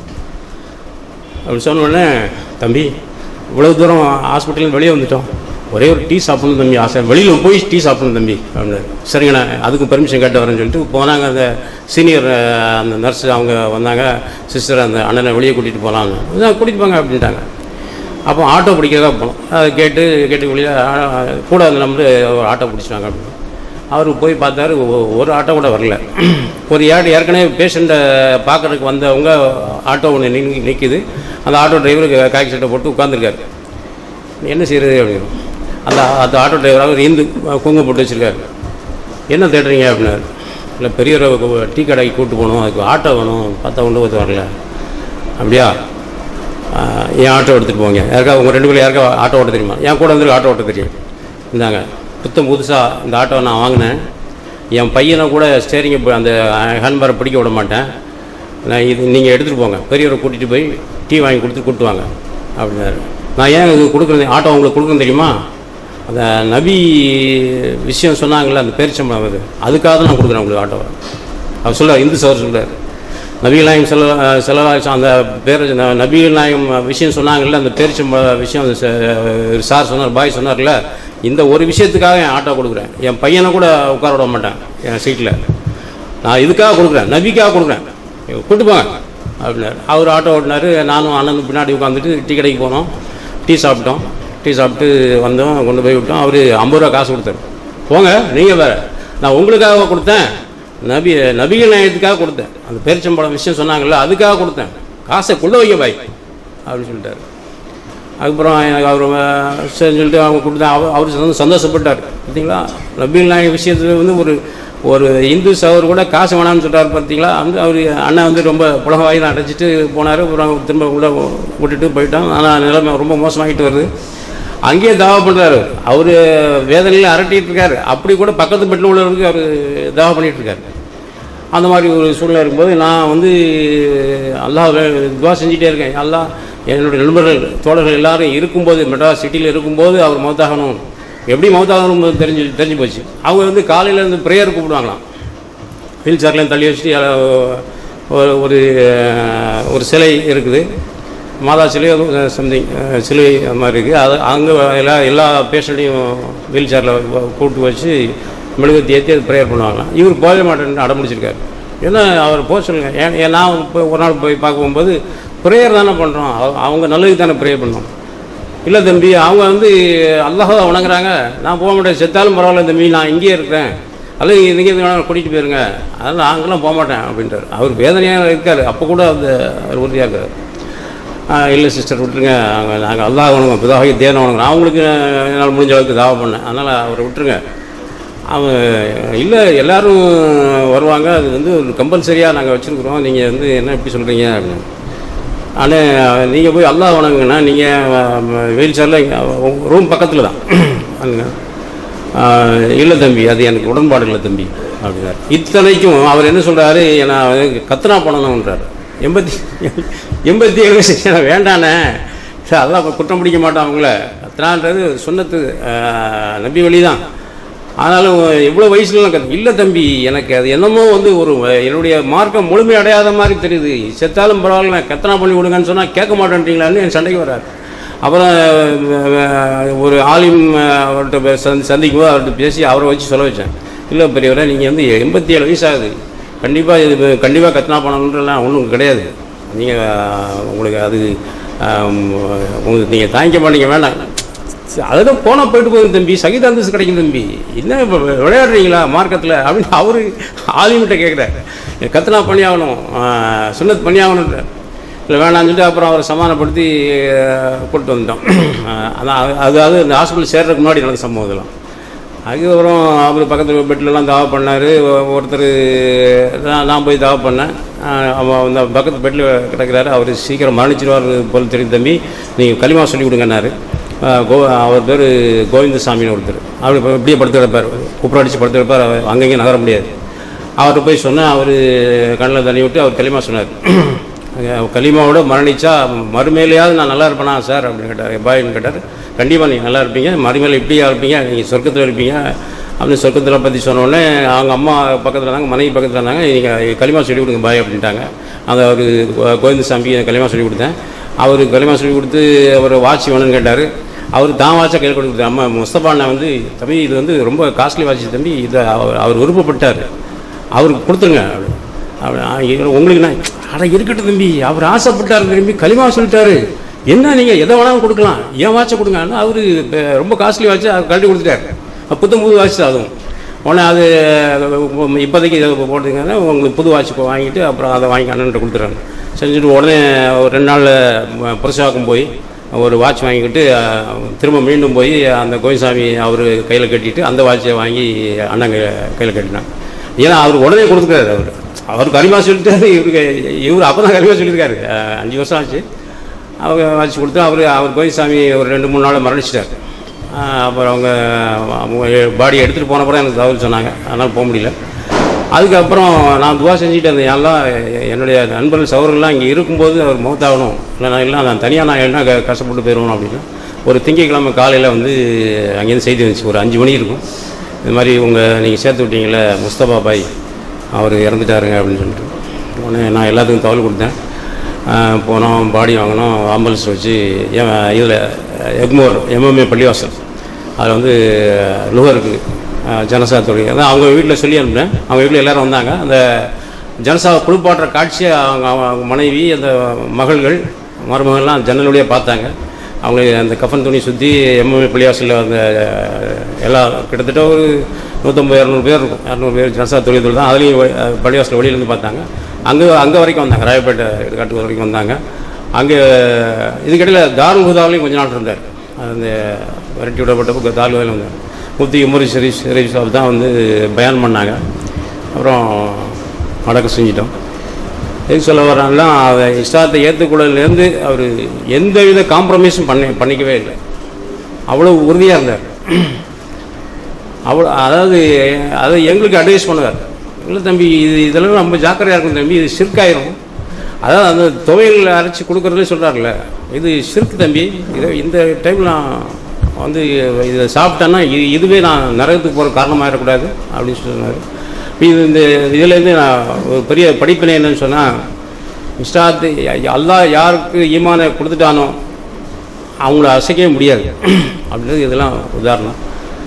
அப்படி சொன்ன உடனே தம்பி இவ்வளவு தூரம் ஹாஸ்பிட்டல் வெளியே வந்துட்டோம் ஒரே ஒரு டீ சாப்பிடணும் தம்பி ஆசை வெளியில் போய் டீ சாப்பிடணும் தம்பி அப்படின்னு சரிங்கண்ணா அதுக்கும் பெர்மிஷன் கேட்டு வரேன்னு சொல்லிட்டு போனாங்க அந்த சீனியர் அந்த நர்ஸ் அவங்க வந்தாங்க சிஸ்டர் அந்த அண்ணனை வெளியே கூட்டிகிட்டு போகலான்னு "இதான் கூட்டிகிட்டு போங்க அப்படின்ட்டாங்க அப்போ ஆட்டோ பிடிக்கிறதா போனோம் அதை கேட்டு கேட்டு வெளியே கூட அந்த நம்பர் ஒரு ஆட்டோ பிடிச்சிட்டாங்க அப்படின்னு அவர் போய் பார்த்தாரு ஒ- ஒரு ஆட்டோ கூட வரல ஒரு ஏடு ஏற்கனவே பேஷண்ட்டை பார்க்கறதுக்கு வந்தவங்க ஆட்டோ ஒன்று நின்று நிற்கிது அந்த ஆட்டோ டிரைவருக்கு காக்கி சட்டை போட்டு உட்காந்துருக்காரு என்ன செய்யறது அப்படின்னு அந்த அந்த ஆட்டோ டிரைவர் அவர் இந்து குங்க போட்டு வச்சுருக்காரு என்ன தேடுறீங்க அப்படின்னாரு இல்லை பெரிய ஒரு டீ கடைக்கு கூப்பிட்டு போகணும் அதுக்கு ஆட்டோ வேணும் பார்த்தா ஒன்று ஒருத்தர் வரல அப்படியா ஆஹ், என் ஆட்டோ எடுத்துகிட்டு போங்க யாருக்கா உங்கள் ரெண்டு பேரும் யாருக்கா ஆட்டோ ஓட்ட தெரியுமா என் கூட வந்து ஆட்டோ ஓட்ட தெரியும் இந்தாங்க புத்தம் புதுசாக இந்த ஆட்டோவை நான் வாங்கினேன் என் பையனை கூட ஸ்டேரிங்கை அந்த ஹேண்ட்பாரை பிடிக்க விட மாட்டேன் நான் இது நீங்கள் எடுத்துகிட்டு போங்க பெரியவரை கூட்டிகிட்டு போய் டீ வாங்கி கொடுத்து கூட்டு வாங்க அப்படின்னாரு நான் ஏன் இது கொடுக்குறது ஆட்டோ உங்களுக்கு கொடுக்குறது தெரியுமா அந்த நபி விஷயம் சொன்னாங்கல்ல அந்த பேரிச்சம்பளம் அது அதுக்காக தான் நான் கொடுக்குறேன் உங்களுக்கு ஆட்டோவை அவர் சொல்றார் இந்து சவர் சொல்றார் நபிகள் நாயகம் செல்ல செல்லலாசம் அந்த பேர் ந- நபிகள் நாயகம் விஷயம் சொன்னாங்கல்ல அந்த பேரிச்சம் விஷயம் அந்த ச- சார் சொன்னார் பாய் சொன்னார்ல இந்த ஒரு விஷயத்துக்காக என் ஆட்டோ கொடுக்குறேன் என் பையனை கூட உட்கார விட மாட்டேன் என் சீட்டில் நான் இதுக்காக கொடுக்குறேன் நபிக்காக கொடுக்குறேன் கூட்டு போங்க அப்படின்னாரு அவர் ஆட்டோ ஓட்டினாரு நானும் அண்ணனும் பின்னாடி உட்காந்துட்டு டீ கடைக்கு போனோம் டீ சாப்பிட்டோம் டீ சாப்பிட்டு வந்தோம் கொண்டு போய் விட்டோம் அவர் ஐம்பது ரூபா காசு கொடுத்தாரு போங்க நீங்கள் வேறு நான் உங்களுக்காக கொடுத்தேன் நபி நபிகள் நாயகத்துக்காக கொடுத்தேன் அந்த பேரிச்சம்பழம் விஷயம் சொன்னாங்கல்ல அதுக்காக கொடுத்தேன் காசை கொண்டு வைக்க பாய் அப்படின்னு சொல்லிட்டாரு அதுக்கப்புறம் எனக்கு அவர் அஹ், சரின்னு சொல்லிட்டு அவங்க கொடுத்தா அவர் அவர் வந்து சந்தோஷப்பட்டார் பார்த்தீங்களா நபிகள் நாயக விஷயத்தில் வந்து ஒரு ஒரு இந்து சவர் கூட காசு வேணாம்னு சொல்கிறார் பார்த்தீங்களா வந்து அவர் அண்ணன் வந்து ரொம்ப புலகவாயில் அடைச்சிட்டு போனார் அப்புறம் திரும்ப உள்ளே விட்டுட்டு போயிட்டான் ஆனால் நிலைமை ரொம்ப மோசமாகிட்டு வருது அங்கேயே தாவா பண்ணுறாரு அவர் வேதனையில் அரட்டிட்டு இருக்காரு அப்படி கூட பக்கத்து பெட்டில் உள்ளவருக்கு அவர் தாவா பண்ணிட்டு இருக்காரு அந்த மாதிரி ஒரு சூழ்நிலை இருக்கும்போது நான் வந்து அல்லாஹ் துவா செஞ்சுட்டே இருக்கேன் அல்லாஹ் என்னுடைய நண்பர்கள் தோழர்கள் எல்லாரும் இருக்கும்போது மெட்ராஸ் சிட்டியில் இருக்கும்போது அவர் மௌத்தாகணும் எப்படி மௌத்தாகணும் தெரிஞ்சு தெரிஞ்சு போச்சு அவங்க வந்து காலையில் இருந்து ப்ரேயர் கூப்பிடுவாங்களாம் வீல் சேர்லேருந்து தள்ளி வச்சுட்டு அஹ், ஒரு ஒரு அஹ், ஒரு சிலை இருக்குது மாதா சிலை சம்திங் சிலை அது மாதிரி இருக்குது அது அங்கே எல்லா எல்லா பேஷண்ட்டையும் வீல் சேரில் கூப்பிட்டு வச்சு மெழுகுத்தி ஏற்றி அது ப்ரேயர் பண்ணுவாங்களாம் இவர் போக மாட்டேன்னு அடம்பிடிச்சிருக்காரு ஏன்னா அவர் போக சொல்லுங்கள் ஏன் ஏன் நான் இப்போ ஒரு நாள் போய் பார்க்க போகும்போது ப்ரேயர் தானே பண்ணுறோம் அவங்க நல்லதுக்கு தானே ப்ரேயர் பண்ணோம் இல்லை தம்பி அவங்க வந்து அல்லாஹ் வணங்குறாங்க நான் போக மாட்டேன் செத்தாலும் பரவாயில்ல தம்பி நான் இங்கேயே இருக்கிறேன் அல்லது நீங்கள் எதுக்கு வேணாலும் கூட்டிகிட்டு போயிருங்க அதனால் நாங்களாம் போக மாட்டேன் அப்படின்றார் அவர் வேதனையாக இருக்கார் அப்போ கூட அந்த அவர் உறுதியாக இருக்கார் இல்லை சிஸ்டர் விட்டுருங்க அவங்க நாங்கள் அல்லாஹ் வணங்குவோம் பிதாகி தேவனை வணங்குறோம் அவங்களுக்கு என்னால் முடிஞ்ச அளவுக்கு தாவ பண்ணேன் அதனால் அவரை விட்டுருங்க அவன் இல்லை எல்லாரும் வருவாங்க அது வந்து ஒரு கம்பல்சரியாக நாங்கள் வச்சுருக்குறோம் நீங்கள் வந்து என்ன இப்படி சொல்கிறீங்க அப்படின்னு ஆனால் நீங்கள் போய் அல்லாஹ் வணங்குங்கன்னா நீங்கள் வெயில் சாரில் ரூம் பக்கத்தில் தான் அங்கே இல்லை தம்பி அது எனக்கு உடன்பாடு இல்லை தம்பி அப்படின்னாரு இத்தனைக்கும் அவர் என்ன சொல்கிறாரு நான் கத்தனா பண்ணணுன்றார் எண்பத்தி எண்பத்தி ஏழு வயசு நான் வேண்டானே சரி அதெல்லாம் அப்ப குற்றம் பிடிக்க மாட்டான் அவங்கள கத்தனான்றது சொன்னது நம்பி வழி தான் ஆனாலும் இவ்வளோ வயசுல கத்து இல்லை தம்பி எனக்கு அது என்னமோ வந்து ஒரு என்னுடைய மார்க்கம் முழுமை அடையாத மாதிரி தெரியுது செத்தாலும் பரவாயில்ல நான் கத்தனா பண்ணி விடுங்கன்னு சொன்னால் கேட்க மாட்டேன்றீங்களான்னு என் சண்டைக்கு வராரு அப்புறம் அஹ், ஒரு ஆலிம் அஹ், அவர்கிட்ட பே- சந்தி சந்திக்கும் போது அவர்கிட்ட பேசி அவரை வச்சு சொல்ல வச்சேன் இல்லை பெரியவரை நீங்கள் வந்து எண்பத்தி ஏழு வயசு ஆகுது கண்டிப்பாக இது கண்டிப்பாக கத்தனா பண்ணணுன்றலாம் ஒன்றும் கிடையாது நீங்கள் உங்களுக்கு அது அஹ், உங்களுக்கு நீங்கள் தாங்கிக்க மாட்டீங்க வேண்டாம் அதெல்லாம் போனால் போயிட்டு போகுது தம்பி சகித அந்தஸ்து கிடைக்கும் தம்பி என்ன இப்போ விளையாடுறீங்களா மார்க்கத்தில் அப்படின்னு அவரு ஆலிமிட்ட கேட்குறாரு கத்தனா பண்ணி ஆகணும் ஆஹ் சுன்னத் பண்ணி ஆகணுன்ற இல்லை வேணாம்னு சொல்லிட்டு அப்புறம் அவரை சமாதானப்படுத்தி ஆஹ் கூப்பிட்டு வந்துட்டோம் ஆஹ் அதான் அது- அதாவது இந்த ஹாஸ்பிட்டல் சேர்றதுக்கு முன்னாடி நடந்த சம்பவம் இதெல்லாம் அதுக்கப்புறம் அவர் பக்கத்தில் பெட்லலாம் தாவா பண்ணார் ஒருத்தர் நான் நான் போய் தாவா பண்ணேன் ஆஹ் அவன் அந்த பக்கத்து பெட்டில் கிடக்கிறாரு அவர் சீக்கிரம் மரணிச்சிருவார் போல் தெரியும் தம்பி நீங்கள் களிமா சொல்லி கொடுங்கன்னாரு ஆஹ் கோ அவர் பேர் கோவிந்தசாமின்னு ஒருத்தர் அவர் இப்ப இப்படியே படுத்து கிடப்பார் குப்புறம் அடித்து படுத்து கிடப்பார் அவர் அங்கங்கேயும் நகர முடியாது அவர்கிட்ட போய் சொன்னேன் அவர் கண்ணில் தண்ணி விட்டு அவர் களிமா சொன்னார் அஹ் கலிமாவோட மரணிச்சா மறுமையிலையாவது நான் நல்லா இருப்பேனா சார் அப்படின்னு கேட்டார் பாயின்னு கேட்டார் கண்டிப்பாக நீங்கள் நல்லா இருப்பீங்க மறுமையில் இப்படியா இருப்பீங்க நீங்கள் சொர்க்கத்தில் இருப்பீங்க அப்படின்னு சொர்க்கத்தில் பற்றி சொன்னோடனே அவங்க அம்மா பக்கத்தில் இருந்தாங்க மனைவி பக்கத்தில் இருந்தாங்க நீங்கள் களிமா சொல்லி கொடுங்க பாய் அப்படின்ட்டாங்க அந்த அவர் கோவிந்தசாமிக்கு களிமா சொல்லி கொடுத்தேன் அவர் களிமா சொல்லி கொடுத்து அவர் வாட்ச் வேணும்னு கேட்டார் அவர் தான் வாட்சை கையில் கொடுத்தாரு அம்மா முஸ்தபா அண்ணா வந்து தம்பி இது வந்து ரொம்ப காஸ்ட்லி வாட்ச் தம்பி இதை அவர் அவர் விருப்பப்பட்டார் அவருக்கு கொடுத்துருங்க அப்படி அப்படி ஆ, இது உங்களுக்கு நான் அட இருக்கட்டும் தம்பி அவர் ஆசைப்பட்டார் திரும்பி களிமா சொல்லிட்டாரு என்ன நீங்கள் எதை வேணாலும் கொடுக்கலாம் ஏன் வாட்சை கொடுங்க ஆனால் அவர் ரொம்ப காஸ்ட்லி வாட்சை அவர் கழட்டி கொடுத்துட்டாரு புத்தம் புது வாட்ச் தான் அதுவும் உடனே அது இப்போதைக்கு இதை போட்டுங்கன்னா உங்களுக்கு புது வாட்ச் இப்போ வாங்கிட்டு அப்புறம் அதை வாங்கி அண்ணன்ட்ட கொடுத்துட்றாங்க செஞ்சுட்டு உடனே ஒரு ரெண்டு நாளில் புரசவாக்கம் போய் ஒரு வாட்ச் வாங்கிக்கிட்டு அஹ், திரும்ப மீண்டும் போய் அந்த கோயில்சாமி அவர் கையில் கட்டிட்டு அந்த வாட்சை வாங்கி அண்ணன் கையில் கட்டினாங்க ஏன்னா அவர் உடனே கொடுத்துருக்காரு அவர் அவருக்கு அறிவா சொல்லிட்டாரு இவருக்கு இவர் அப்போ தான் அறிவா சொல்லியிருக்காரு அஹ், அஞ்சு வருஷம் ஆச்சு அவங்க வாட்ச் கொடுத்து அவர் அவர் கோயில்சாமி ஒரு ரெண்டு மூணு நாள் மரணிச்சிட்டார் அஹ், அப்புறம் அவங்க அவங்க பாடியை எடுத்துகிட்டு போன கூட எனக்கு தகவல் சொன்னாங்க அதனால் போக முடியல அதுக்கப்புறம் நான் துவா செஞ்சுட்டு இருந்தேன் எல்லாம் என்னுடைய நண்பர்கள் சவர்கள்லாம் இங்கே இருக்கும்போது அவர் மௌத்தாகணும் இல்லை நான் இல்லை நான் தனியாக நான் என்ன க- கஷ்டப்பட்டு போயிடுவோம் அப்படின்னு ஒரு திங்கட்கிழமை காலையில் வந்து அங்கேருந்து செய்தி வந்துச்சு ஒரு அஞ்சு மணி இருக்கும் இது மாதிரி உங்கள் நீங்கள் சேர்த்து விட்டீங்களே முஸ்தபா பாய் அவர் இறந்துட்டாருங்க அப்படின்னு சொல்லிட்டு உடனே நான் எல்லாத்துக்கும் தகவல் கொடுத்தேன் ஆஹ் போனோம் பாடி வாங்கினோம் ஆம்புலன்ஸ் வச்சு இதில் எக்மோர் எம்எம்ஏ பள்ளிவாசல் அதில் வந்து லுகருக்கு ஜனசா தொழில் அதான் அவங்க வீட்டில் சொல்லி அனுப்பினேன் அவங்க வீட்டில் எல்லாரும் வந்தாங்க அந்த ஜனசாவை குளிப்பாட்டுற காட்சியை அவங்க அவங்க மனைவி அந்த மகள்கள் மருமகள்லாம் ஜன்னலுடைய பார்த்தாங்க அவங்க அந்த கஃபன் துணி சுற்றி எம்எம்ஏ பள்ளிவாசலில் அந்த எல்லா கிட்டத்தட்ட ஒரு நூற்றம்பது இரநூறு பேர் இருக்கும் இரநூறு பேர் ஜனசா தொழில் தான் அதுலேயும் பள்ளிவாசல் வெளியிலேருந்து பார்த்தாங்க அங்கே அங்கே வரைக்கும் வந்தாங்க ராயப்பேட்டை காட்டு வரைக்கும் வந்தாங்க அங்கே இதுக்கிடையில் தாருல் ஹுதாவிலையும் கொஞ்ச நாள் இருந்தார் அந்த விரட்டி விடப்பட்ட தாருல் வந்தார் முஃப்தி உமர் ஷரீஃப் ஷரீஃப் சாப் தான் வந்து பயான் பண்ணாங்க அப்புறம் அடக்கம் செஞ்சிட்டோம் எதுக்கு சொல்ல வர்றாங்கன்னா அதை இஸ்லாத்தை ஏற்றுக்கொள்ளலேருந்து அவர் எந்த வித காம்ப்ரமைஸும் பண்ணி பண்ணிக்கவே இல்லை அவ்வளோ உறுதியாக இருந்தார் அவ்வளோ அதாவது அதை எங்களுக்கு அட்வைஸ் பண்ணுவார் இல்லை தம்பி இது இதெல்லாம் நம்ம ஜாக்கிரதையாக இருக்கும் தம்பி இது சிற்காயிரும் அதாவது அந்த துவையல் அரைச்சி கொடுக்குறதுலே சொல்கிறார்ல இது சிறுக்கு தம்பி இதை இந்த டைமில் நான் வந்து இதை சாப்பிட்டேன்னா இது இதுவே நான் நரகத்துக்கு போகிற காரணமாகிடக்கூடாது அப்படின்னு சொன்னார் இது இந்த இதுலேருந்து நான் ஒரு பெரிய படிப்பினை என்னன்னு சொன்னால் இஷ்டாத்து அல்லாஹ் யாருக்கு ஈமானை கொடுத்துட்டானோ அவங்கள அசைக்கவே முடியாது அப்படின்றது இதெல்லாம் உதாரணம்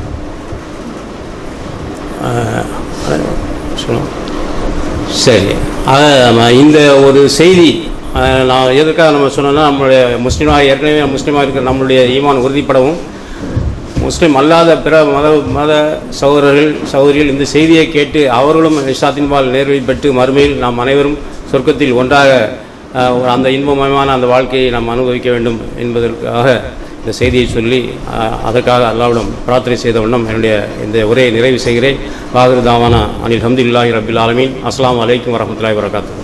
சொல்லுவோம் சரி அதை நம்ம இந்த ஒரு செய்தி அஹ், நான் எதற்காக நம்ம சொன்னோம்னா நம்மளுடைய முஸ்லீமாக ஏற்கனவே முஸ்லீமாக இருக்கிற நம்மளுடைய ஈமான் உறுதிப்படவும் முஸ்லீம் அல்லாத பிற மத மத சகோதரர்கள் சகோதரிகள் இந்த செய்தியை கேட்டு அவர்களும் இஸ்லாத்தின்பால் நேர்வை பெற்று மறுமையில் நாம் அனைவரும் சொர்க்கத்தில் ஒன்றாக அஹ், ஒரு அந்த இன்பமயமான அந்த வாழ்க்கையை நாம் அனுபவிக்க வேண்டும் என்பதற்காக இந்த செய்தியை சொல்லி அஹ், அதற்காக அல்லாவிடம் பிரார்த்தனை செய்த வண்ணம் என்னுடைய இந்த உரையை நிறைவு செய்கிறேன் வாகரு தாவானா அனில் ஹம்துல்லாஹி ரபில் ஆலமீன் அஸ்ஸலாமு அலைக்கும் வரஹ்மத்துல்லாஹி வரகாத்து